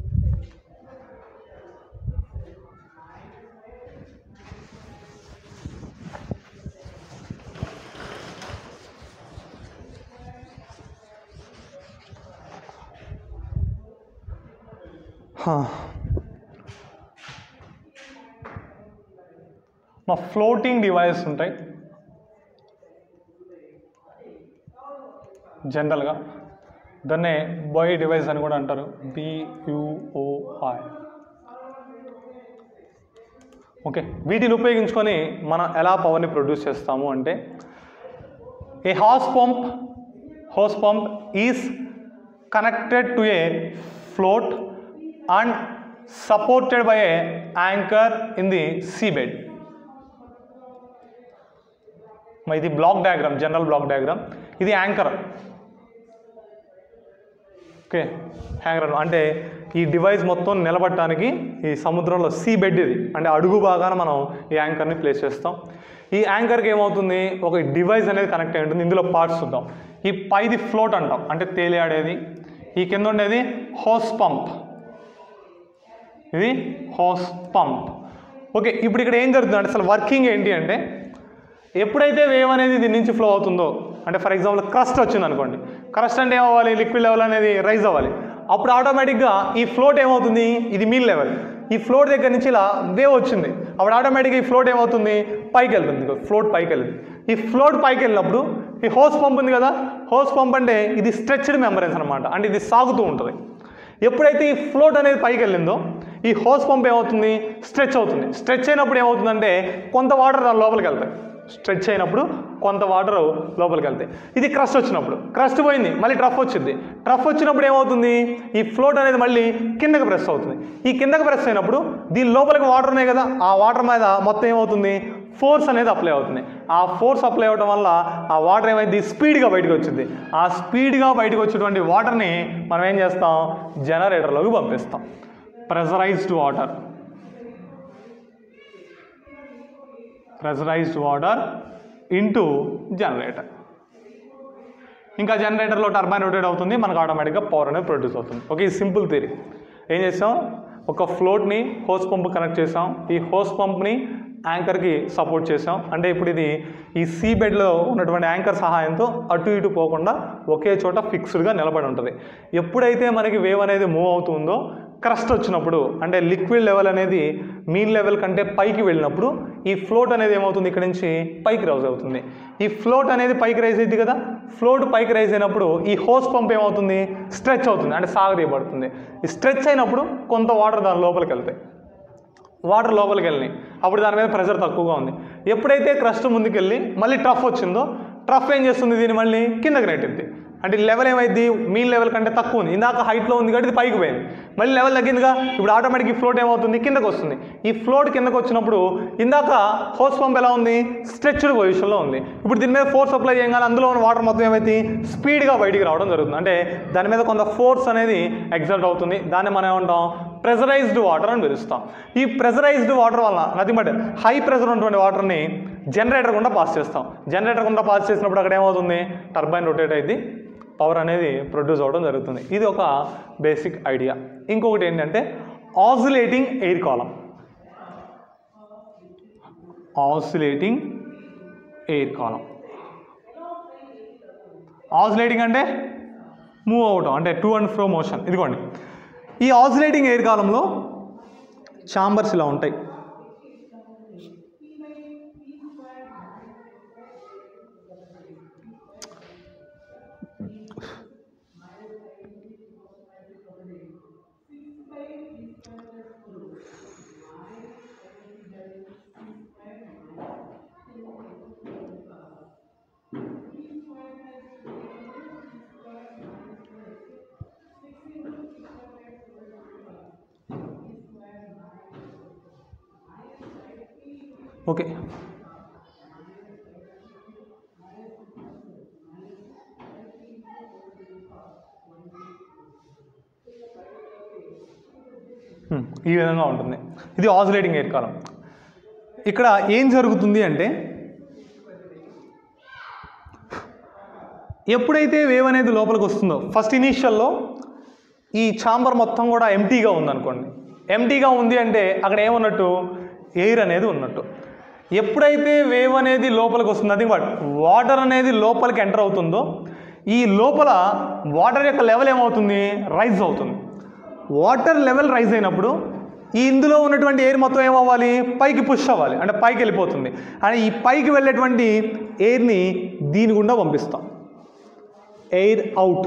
హా. మా ఫ్లోటింగ్ డివైస్ ఉంటాయి జనరల్గా దాన్నే బాయ్ డివైస్ అని కూడా అంటారు బియుఓఐ ఓకే వీటిని ఉపయోగించుకొని మనం ఎలా పవర్ని ప్రొడ్యూస్ చేస్తాము అంటే a hose pump hose pump is connected to a float and supported by a anchor in the seabed మరి ఇది block diagram general block diagram ఇది యాంకర్ ఓకే హ్యాంగర్ అంటే ఈ డివైస్ మొత్తం నిలబడటానికి ఈ సముద్రంలో సీ బెడ్ ఇది అంటే అడుగు భాగాన మనం ఈ యాంకర్ని ప్లేస్ చేస్తాం ఈ యాంకర్కి ఏమవుతుంది ఒక డివైస్ అనేది కనెక్ట్ అయి ఉంటుంది ఇందులో పార్ట్స్ చూద్దాం ఈ పైది ఫ్లోట్ అంటాం అంటే తేలియాడేది ఈ కింద ఉండేది హోస్ పంప్ ఇది హోస్ పంప్ ఓకే ఇప్పుడు ఇక్కడ ఏం జరుగుతుంది అంటే అసలు వర్కింగ్ ఏంటి అంటే ఎప్పుడైతే వేవ్ అనేది దీని నుంచి ఫ్లో అవుతుందో అంటే ఫర్ ఎగ్జాంపుల్ క్రస్ట్ వచ్చింది అనుకోండి క్రస్ట్ అంటే ఏమవ్వాలి లిక్విడ్ లెవెల్ అనేది రైజ్ అవ్వాలి అప్పుడు ఆటోమేటిక్గా ఈ ఫ్లోట్ ఏమవుతుంది ఇది మీల్ లెవెల్ ఈ ఫ్లోట్ దగ్గర నుంచి ఇలా వేవ్ వచ్చింది అప్పుడు ఆటోమేటిక్గా ఈ ఫ్లోట్ ఏమవుతుంది పైకి వెళ్తుంది ఫ్లోట్ పైకి వెళ్తుంది ఈ ఫ్లోట్ పైకి వెళ్ళినప్పుడు ఈ హోస్ పంప్ ఉంది కదా హోస్ పంప్ అంటే ఇది స్ట్రెచ్డ్ మెంబరెన్స్ అనమాట అంటే ఇది సాగుతూ ఉంటుంది ఎప్పుడైతే ఈ ఫ్లోట్ అనేది పైకి వెళ్ళిందో ఈ హోస్ పంప్ ఏమవుతుంది స్ట్రెచ్ అవుతుంది స్ట్రెచ్ అయినప్పుడు ఏమవుతుందంటే కొంత వాటర్ దాని లోపలికి వెళ్తాయి స్ట్రెచ్ అయినప్పుడు కొంత వాటర్ లోపలికి వెళ్తాయి ఇది క్రస్ట్ వచ్చినప్పుడు క్రస్ట్ పోయింది మళ్ళీ ట్రఫ్ వచ్చింది ట్రఫ్ వచ్చినప్పుడు ఏమవుతుంది ఈ ఫ్లోట్ అనేది మళ్ళీ కిందకి ప్రెస్ అవుతుంది ఈ కిందకి ప్రెస్ అయినప్పుడు దీని లోపలికి వాటర్ ఉన్నాయి కదా ఆ వాటర్ మీద మొత్తం ఏమవుతుంది ఫోర్స్ అనేది అప్లై అవుతుంది ఆ ఫోర్స్ అప్లై అవ్వడం వల్ల ఆ వాటర్ ఏమైంది స్పీడ్గా బయటకు వచ్చింది ఆ స్పీడ్గా బయటకు వచ్చేటువంటి వాటర్ని మనం ఏం చేస్తాం జనరేటర్లోకి పంపిస్తాం pressurised water pressurised water into generator ఇంకా జనరేటర్లో టర్బైన్ రొటేట్ అవుతుంది మనకు ఆటోమేటిక్గా పవర్ అనేది ప్రొడ్యూస్ అవుతుంది ఓకే ఈ సింపుల్ థియరీ ఏం చేసాం ఒక ఫ్లోట్ని హోస్ పంప్ కనెక్ట్ చేసాం ఈ హోస్ పంప్ని యాంకర్కి సపోర్ట్ చేసాం అంటే ఇప్పుడు ఇది ఈ సీ బెడ్లో ఉన్నటువంటి యాంకర్ సహాయంతో అటు ఇటు పోకుండా ఒకే చోట ఫిక్స్డ్గా నిలబడి ఉంటుంది ఎప్పుడైతే మనకి వేవ్ అనేది మూవ్ అవుతుందో క్రస్ట్ వచ్చినప్పుడు అంటే లిక్విడ్ లెవెల్ అనేది మీన్ లెవెల్ కంటే పైకి వెళ్ళినప్పుడు ఈ ఫ్లోట్ అనేది ఏమవుతుంది ఇక్కడ నుంచి పైకి రైజ్ అవుతుంది ఈ ఫ్లోట్ అనేది పైకి రైజ్ అయింది కదా ఫ్లోట్ పైకి రైజ్ అయినప్పుడు ఈ హోస్ పంప్ ఏమవుతుంది స్ట్రెచ్ అవుతుంది అంటే సాగదీయబడుతుంది ఈ స్ట్రెచ్ అయినప్పుడు కొంత వాటర్ దాని లోపలికి వెళ్తాయి వాటర్ లోపలికి వెళ్ళినాయి అప్పుడు దాని మీద ప్రెషర్ తక్కువగా ఉంది ఎప్పుడైతే క్రస్ట్ ముందుకెళ్ళి మళ్ళీ ట్రఫ్ వచ్చిందో ట్రఫ్ ఏం చేస్తుంది దీన్ని మళ్ళీ కిందకి నెట్టింది అంటే లెవెల్ ఏమైంది మీన్ లెవెల్ కంటే తక్కువ ఉంది ఇందాక హైట్లో ఉంది కాబట్టి ఇది పైకి పోయింది మళ్ళీ లెవెల్ తగ్గిందిగా ఇప్పుడు ఆటోమేటిక్ ఈ ఫ్లోట్ ఏమవుతుంది కిందకు వస్తుంది ఈ ఫ్లోట్ కిందకు వచ్చినప్పుడు ఇందాక హోస్ పంప్ ఎలా ఉంది స్ట్రెచ్డ్ పొజిషన్లో ఉంది ఇప్పుడు దీని మీద ఫోర్స్ అప్లై చేయగానే అందులో ఉన్న వాటర్ మొత్తం ఏమైంది స్పీడ్గా బయటికి రావడం జరుగుతుంది అంటే దాని మీద కొంత ఫోర్స్ అనేది ఎగ్జర్ట్ అవుతుంది దాన్ని మనం ఏమంటాం ప్రెజరైజ్డ్ వాటర్ అని పిలుస్తాం ఈ ప్రెజరైజ్డ్ వాటర్ వల్ల నథింగ్ బట్ హై ప్రెజర్ ఉన్నటువంటి వాటర్ని జనరేటర్ గుండా పాస్ చేస్తాం జనరేటర్ గుండా పాస్ చేసినప్పుడు అక్కడ ఏమవుతుంది టర్బైన్ రొటేట్ అయింది పవర్ అనేది ప్రొడ్యూస్ అవ్వడం జరుగుతుంది ఇది ఒక బేసిక్ ఐడియా ఇంకొకటి ఏంటంటే oscillating air column oscillating air column oscillating అంటే మూవ్ అవటం అంటే టూ అండ్ ఫ్రో మోషన్ ఇదిగోండి ఈ ఆసిలేటింగ్ ఎయిర్ కాలంలో ఛాంబర్స్ ఇలా ఉంటాయి ఓకే హ్మ్, ఈ విధంగా ఉంటుంది ఇది ఆసిలేటింగ్ ఎయిర్ కాలం ఇక్కడ ఏం జరుగుతుంది అంటే ఎప్పుడైతే వేవ్ అనేది లోపలికి వస్తుందో ఫస్ట్ ఇనీషియల్లో ఈ ఛాంబర్ మొత్తం కూడా ఎంటీగా ఉందనుకోండి ఎంటీగా ఉంది అంటే అక్కడ ఏమున్నట్టు ఎయిర్ అనేది ఉన్నట్టు ఎప్పుడైతే వేవ్ అనేది లోపలికి వస్తుంది అది బట్ వాటర్ అనేది లోపలికి ఎంటర్ అవుతుందో ఈ లోపల వాటర్ యొక్క లెవెల్ ఏమవుతుంది రైజ్ అవుతుంది వాటర్ లెవెల్ రైజ్ అయినప్పుడు ఈ ఇందులో ఉన్నటువంటి ఎయిర్ మొత్తం ఏమవ్వాలి పైకి పుష్ అవ్వాలి అంటే పైకి వెళ్ళిపోతుంది అని ఈ పైకి వెళ్ళేటువంటి ఎయిర్ని దీని గుండా పంపిస్తాం ఎయిర్ అవుట్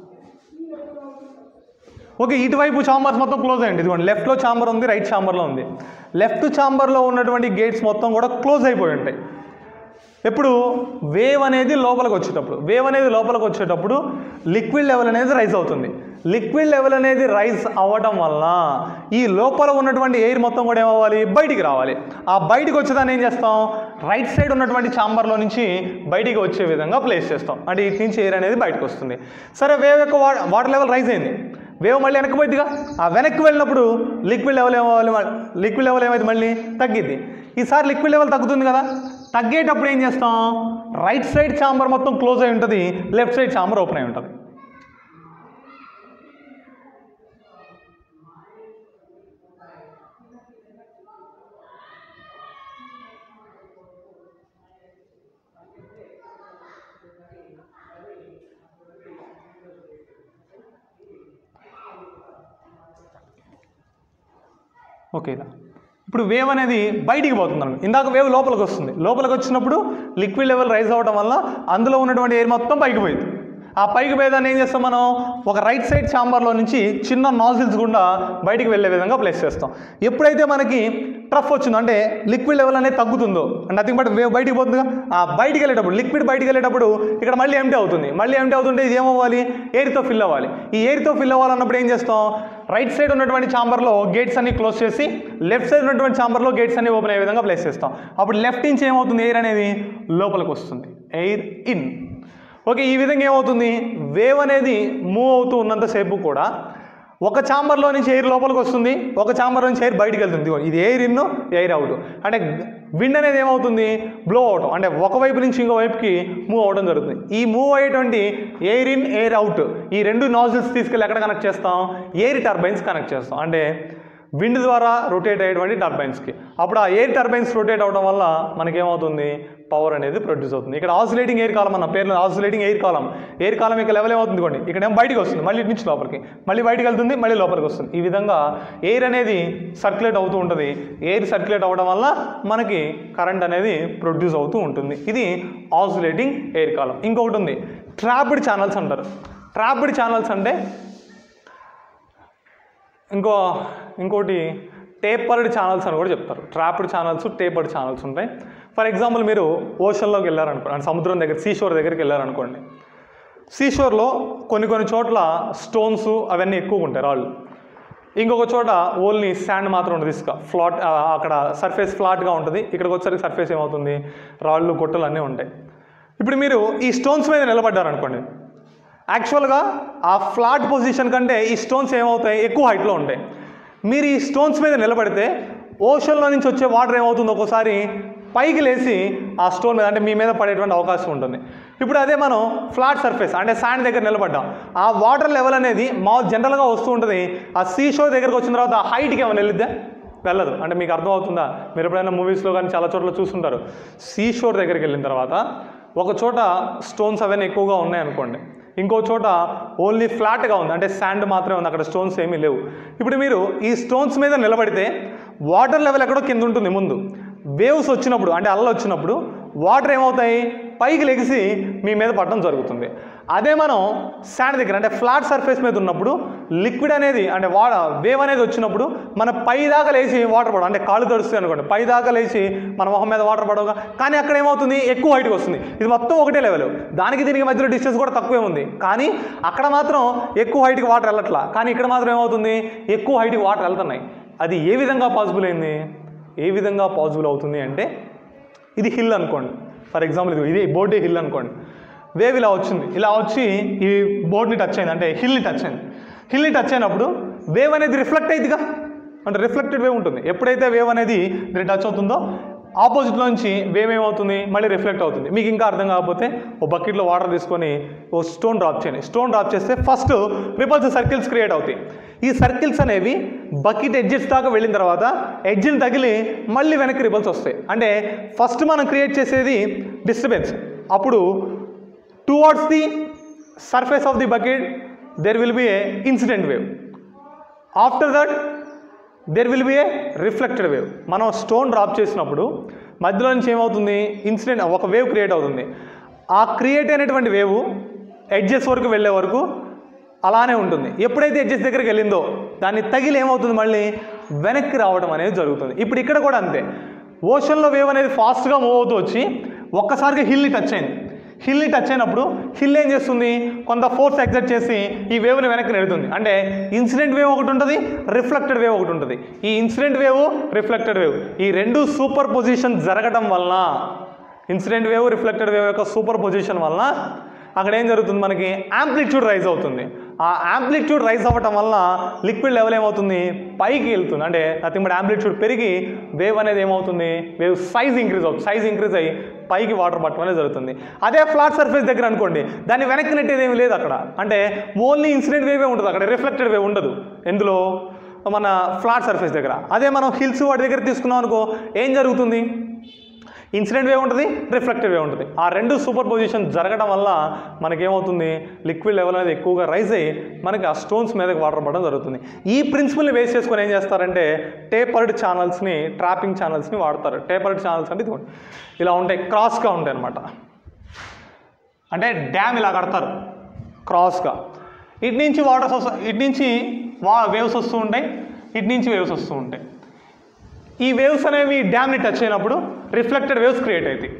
ఓకే ఇటువైపు ఛాంబర్స్ మొత్తం క్లోజ్ అయ్యండి ఇదిగోండి లెఫ్ట్లో ఛాంబర్ ఉంది రైట్ ఛాంబర్లో ఉంది లెఫ్ట్ ఛాంబర్లో ఉన్నటువంటి గేట్స్ మొత్తం కూడా క్లోజ్ అయిపోయి ఉంటాయి ఎప్పుడు వేవ్ అనేది లోపలికి వచ్చేటప్పుడు వేవ్ అనేది లోపలికి వచ్చేటప్పుడు లిక్విడ్ లెవెల్ అనేది రైజ్ అవుతుంది లిక్విడ్ లెవెల్ అనేది రైజ్ అవ్వటం వల్ల ఈ లోపల ఉన్నటువంటి ఎయిర్ మొత్తం కూడా ఏమవ్వాలి బయటికి రావాలి ఆ బయటికి వచ్చేదాన్ని ఏం చేస్తాం రైట్ సైడ్ ఉన్నటువంటి ఛాంబర్లో నుంచి బయటికి వచ్చే విధంగా ప్లేస్ చేస్తాం అంటే ఇటు నుంచి ఎయిర్ అనేది బయటకు వస్తుంది సరే వేవ్ యొక్క వా- వాటర్ లెవెల్ రైజ్ అయింది వేవ్ మళ్ళీ వెనక్కి పోయిద్దిగా ఆ వెనక్కి వెళ్ళినప్పుడు లిక్విడ్ లెవెల్ ఏమవ్వాలి లిక్విడ్ లెవెల్ ఏమైంది మళ్ళీ తగ్గిద్ది ఈసారి లిక్విడ్ లెవెల్ తగ్గుతుంది కదా తగ్గేటప్పుడు ఏం చేస్తాం రైట్ సైడ్ ఛాంబర్ మొత్తం క్లోజ్ అయి ఉంటుంది లెఫ్ట్ సైడ్ ఛాంబర్ ఓపెన్ అయి ఉంటుంది ఓకే ఇలా ఇప్పుడు వేవ్ అనేది బయటికి పోతుంది అనమాట ఇందాక వేవ్ లోపలికి వస్తుంది లోపలికి వచ్చినప్పుడు లిక్విడ్ లెవెల్ రైజ్ అవ్వడం వల్ల అందులో ఉన్నటువంటి ఎయిర్ మొత్తం పైకి పోయింది ఆ పైకి పోయేదాన్ని ఏం చేస్తాం మనం ఒక రైట్ సైడ్ ఛాంబర్లో నుంచి చిన్న నాజిల్స్ గుండా బయటికి వెళ్ళే విధంగా ప్లేస్ చేస్తాం ఎప్పుడైతే మనకి ట్రఫ్ వచ్చిందో అంటే లిక్విడ్ లెవెల్ అనేది తగ్గుతుందో నథింగ్ బట్ వేవ్ బయటికి పోతుందిగా ఆ బయటికి వెళ్ళేటప్పుడు లిక్విడ్ బయటికి వెళ్ళేటప్పుడు ఇక్కడ మళ్ళీ ఎంటీ అవుతుంది మళ్ళీ ఎంటీ అవుతుంటే ఇది ఏమవ్వాలి ఎయిర్తో ఫిల్ అవ్వాలి ఈ ఎయిర్తో ఫిల్ అవ్వాలన్నప్పుడు ఏం చేస్తాం రైట్ సైడ్ ఉన్నటువంటి ఛాంబర్లో గేట్స్ అన్ని క్లోజ్ చేసి లెఫ్ట్ సైడ్ ఉన్నటువంటి ఛాంబర్లో గేట్స్ అన్ని ఓపెన్ అయ్యే విధంగా ప్లేస్ చేస్తాం అప్పుడు లెఫ్ట్ నుంచి ఏమవుతుంది ఎయిర్ అనేది లోపలికి వస్తుంది ఎయిర్ ఇన్ ఓకే ఈ విధంగా ఏమవుతుంది వేవ్ అనేది మూవ్ అవుతూ ఉన్నంతసేపు కూడా ఒక ఛాంబర్లో నుంచి ఎయిర్ లోపలికి వస్తుంది ఒక ఛాంబర్ నుంచి ఎయిర్ బయటికి వెళ్తుంది ఇదిగో ఇది ఎయిర్ ఇన్ ఎయిర్ అవుట్ అంటే విండ్ అనేది ఏమవుతుంది బ్లో అవటం అంటే ఒక వైపు నుంచి ఇంకో వైపుకి మూవ్ అవడం జరుగుతుంది ఈ మూవ్ అయ్యేటువంటి ఎయిర్ ఇన్ ఎయిర్ అవుట్ ఈ రెండు నాజిల్స్ తీసుకెళ్ళి ఎక్కడ కనెక్ట్ చేస్తాం ఎయిర్ టర్బైన్స్ కనెక్ట్ చేస్తాం అంటే విండ్ ద్వారా రొటేట్ అయ్యేటువంటి టర్బైన్స్కి అప్పుడు ఆ ఎయిర్ టర్బైన్స్ రొటేట్ అవడం వల్ల మనకేమవుతుంది పవర్ అనేది ప్రొడ్యూస్ అవుతుంది ఇక్కడ ఆసిలేటింగ్ ఎయిర్ కాలం అన్న పేరు oscillating air column air column యొక్క లెవెల్ ఏమవుతుంది కొన్ని ఇక్కడ ఏమో బయటికి వస్తుంది మళ్ళీ ఇటు నుంచి లోపలికి మళ్ళీ బయటికి వెళ్తుంది మళ్ళీ లోపలికి వస్తుంది ఈ విధంగా ఎయిర్ అనేది సర్క్యులేట్ అవుతూ ఉంటుంది ఎయిర్ సర్క్యులేట్ అవ్వడం వల్ల మనకి కరెంట్ అనేది ప్రొడ్యూస్ అవుతూ ఉంటుంది ఇది ఆసిలేటింగ్ ఎయిర్ కాలం ఇంకొకటి ఉంది ట్రాప్డ్ ఛానల్స్ అంటారు ట్రాప్డ్ ఛానల్స్ అంటే ఇంకో ఇంకోటి టేపర్డ్ ఛానల్స్ అని కూడా చెప్తారు ట్రాప్డ్ ఛానల్స్ టేపర్డ్ ఛానల్స్ ఉంటాయి ఫర్ ఎగ్జాంపుల్ మీరు ఓషన్లోకి వెళ్ళారనుకోండి అంటే సముద్రం దగ్గర సీషోర్ దగ్గరికి వెళ్ళారనుకోండి సీషోర్లో కొన్ని కొన్ని చోట్ల స్టోన్స్ అవన్నీ ఎక్కువ ఉంటాయి రాళ్ళు ఇంకొక చోట ఓన్లీ శాండ్ మాత్రం ఉంటుంది ఇసుక ఫ్లాట్ ఆ, అక్కడ సర్ఫేస్ ఫ్లాట్గా ఉంటుంది ఇక్కడికి వచ్చేసరికి సర్ఫేస్ ఏమవుతుంది రాళ్ళు గుట్టలు అన్నీ ఉంటాయి ఇప్పుడు మీరు ఈ స్టోన్స్ మీద నిలబడ్డారనుకోండి యాక్చువల్గా ఆ ఫ్లాట్ పొజిషన్ కంటే ఈ స్టోన్స్ ఏమవుతాయి ఎక్కువ హైట్లో ఉంటాయి మీరు ఈ స్టోన్స్ మీద నిలబడితే ఓషన్లో నుంచి వచ్చే వాటర్ ఏమవుతుంది ఒక్కోసారి పైకి లేచి ఆ స్టోన్ మీద అంటే మీ మీద పడేటువంటి అవకాశం ఉంటుంది ఇప్పుడు అదే మనం ఫ్లాట్ సర్ఫేస్ అంటే శాండ్ దగ్గర నిలబడ్డాం ఆ వాటర్ లెవెల్ అనేది మా జనరల్గా వస్తూ ఉంటుంది ఆ సీ షో దగ్గరకు వచ్చిన తర్వాత ఆ హైట్కి ఏమైనా వెళ్ళిద్దా వెళ్ళదు అంటే మీకు అర్థం అవుతుందా మీరు ఎప్పుడైనా మూవీస్లో కానీ చాలా చోట్ల చూస్తుంటారు సీ షోర్ దగ్గరికి వెళ్ళిన తర్వాత ఒక చోట స్టోన్స్ అవన్నీ ఎక్కువగా ఉన్నాయి అనుకోండి ఇంకో చోట ఓన్లీ ఫ్లాట్గా ఉంది అంటే శాండ్ మాత్రమే ఉంది అక్కడ స్టోన్స్ ఏమీ లేవు ఇప్పుడు మీరు ఈ స్టోన్స్ మీద నిలబడితే వాటర్ లెవెల్ ఎక్కడో కింద ఉంటుంది ముందు వేవ్స్ వచ్చినప్పుడు అంటే అల్ల వచ్చినప్పుడు వాటర్ ఏమవుతాయి పైకి లెగిసి మీ మీద పడడం జరుగుతుంది అదే మనం శాండ్ దగ్గర అంటే ఫ్లాట్ సర్ఫేస్ మీద ఉన్నప్పుడు లిక్విడ్ అనేది అంటే వా వేవ్ అనేది వచ్చినప్పుడు మన పై దాకా లేచి వాటర్ పడడం అంటే కాళ్ళు తడుస్తుంది అనుకోండి పై దాకా లేచి మన మొహం మీద వాటర్ పడవగా కానీ అక్కడ ఏమవుతుంది ఎక్కువ హైట్కి వస్తుంది ఇది మొత్తం ఒకటే లెవెల్ దానికి దీనికి మధ్యలో డిస్టెన్స్ కూడా తక్కువే ఉంది కానీ అక్కడ మాత్రం ఎక్కువ హైట్కి వాటర్ వెళ్ళట్లా కానీ ఇక్కడ మాత్రం ఏమవుతుంది ఎక్కువ హైట్కి వాటర్ వెళ్తున్నాయి అది ఏ విధంగా పాసిబుల్ అయింది ఏ విధంగా పాసిబుల్ అవుతుంది అంటే ఇది హిల్ అనుకోండి ఫర్ ఎగ్జాంపుల్ ఇది ఇది బోర్డే హిల్ అనుకోండి వేవ్ ఇలా వచ్చింది ఇలా వచ్చి ఈ బోర్డ్ని టచ్ అయింది అంటే హిల్ని టచ్ అయింది హిల్ని టచ్ అయినప్పుడు వేవ్ అనేది రిఫ్లెక్ట్ అయ్యిదిగా అంటే రిఫ్లెక్టెడ్ వేవ్ ఉంటుంది ఎప్పుడైతే వేవ్ అనేది దీన్ని టచ్ అవుతుందో ఆపోజిట్లో నుంచి వేవ్ ఏమవుతుంది మళ్ళీ రిఫ్లెక్ట్ అవుతుంది మీకు ఇంకా అర్థం కాకపోతే ఓ బకెట్లో వాటర్ తీసుకొని ఓ స్టోన్ డ్రాప్ చేయండి స్టోన్ డ్రాప్ చేస్తే ఫస్ట్ రిపల్స్ సర్కిల్స్ క్రియేట్ అవుతాయి ఈ సర్కిల్స్ అనేవి బకెట్ ఎడ్జెస్ దాకా వెళ్ళిన తర్వాత ఎడ్జ్ని తగిలి మళ్ళీ వెనక్కి రిపల్స్ వస్తాయి అంటే ఫస్ట్ మనం క్రియేట్ చేసేది డిస్టర్బెన్స్ అప్పుడు towards the surface of the bucket there will be a incident wave after that there will be a reflected wave మనం స్టోన్ డ్రాప్ చేసినప్పుడు మధ్యలో నుంచి ఏమవుతుంది ఇన్సిడెంట్ ఒక వేవ్ క్రియేట్ అవుతుంది ఆ క్రియేట్ అయినటువంటి వేవ్ ఎడ్జెస్ వరకు వెళ్ళే వరకు అలానే ఉంటుంది ఎప్పుడైతే ఎడ్జెస్ దగ్గరికి వెళ్ళిందో దాన్ని తగిలి ఏమవుతుంది మళ్ళీ వెనక్కి రావడం అనేది జరుగుతుంది ఇప్పుడు ఇక్కడ కూడా అంతే ఓషన్లో వేవ్ అనేది ఫాస్ట్గా మూవ్ అవుతూ వచ్చి ఒక్కసారిగా హిల్ని టచ్ అయింది హిల్ని టచ్ అయినప్పుడు హిల్ ఏం చేస్తుంది కొంత ఫోర్స్ ఎగ్జర్ట్ చేసి ఈ వేవ్ని వెనక్కి నెడుతుంది అంటే ఇన్సిడెంట్ వేవ్ ఒకటి ఉంటుంది రిఫ్లెక్టెడ్ వేవ్ ఒకటి ఉంటుంది ఈ ఇన్సిడెంట్ వేవ్ రిఫ్లెక్టెడ్ వేవ్ ఈ రెండు సూపర్ పొజిషన్ జరగడం వలన ఇన్సిడెంట్ వేవ్ రిఫ్లెక్టెడ్ వేవ్ యొక్క సూపర్ పొజిషన్ వలన అక్కడ ఏం జరుగుతుంది మనకి యాంప్లిట్యూడ్ రైజ్ అవుతుంది ఆ యాంప్లిట్యూడ్ రైజ్ అవ్వటం వలన లిక్విడ్ లెవెల్ ఏమవుతుంది పైకి వెళ్తుంది అంటే నథింగ్ బట్ యాంప్లిట్యూడ్ పెరిగి వేవ్ అనేది ఏమవుతుంది వేవ్ సైజ్ ఇంక్రీజ్ అవుతుంది సైజ్ ఇంక్రీజ్ అయ్యి పైకి వాటర్ పట్టడం అనేది జరుగుతుంది అదే ఫ్లాట్ సర్ఫేస్ దగ్గర అనుకోండి దాన్ని వెనక్కి నెట్టేది ఏమి లేదు అక్కడ అంటే ఓన్లీ ఇన్సిడెంట్ వేవే ఉంటుంది అక్కడ రిఫ్లెక్టెడ్ వేవ్ ఉండదు ఎందులో మన ఫ్లాట్ సర్ఫేస్ దగ్గర అదే మనం హిల్స్ వాటి దగ్గర తీసుకున్నాం అనుకో ఏం జరుగుతుంది ఇన్సిడెంట్ వేవ్ ఉంటుంది రిఫ్లెక్టివ్ వేవ్ ఉంటుంది ఆ రెండు సూపర్ పొజిషన్ జరగడం వల్ల మనకేమవుతుంది లిక్విడ్ లెవెల్ అనేది ఎక్కువగా రైజ్ అయ్యి మనకి ఆ స్టోన్స్ మీదకి వాటర్ పడడం జరుగుతుంది ఈ ప్రిన్సిపల్ని బేస్ చేసుకొని ఏం చేస్తారంటే టేపర్డ్ ఛానల్స్ని ట్రాపింగ్ ఛానల్స్ని వాడతారు టేపర్డ్ ఛానల్స్ అంటే ఇదిగోండి ఇలా ఉంటాయి క్రాస్గా ఉంటాయి అనమాట అంటే డ్యామ్ ఇలా కడతారు క్రాస్గా ఇటు నుంచి వాటర్స్ వస్తా ఇటు నుంచి వా వేవ్స్ వస్తూ ఉంటాయి ఇటు నుంచి వేవ్స్ వస్తూ ఉంటాయి ఈ వేవ్స్ అనేవి డ్యామ్ని టచ్ అయినప్పుడు రిఫ్లెక్టెడ్ వేవ్స్ క్రియేట్ అవుతాయి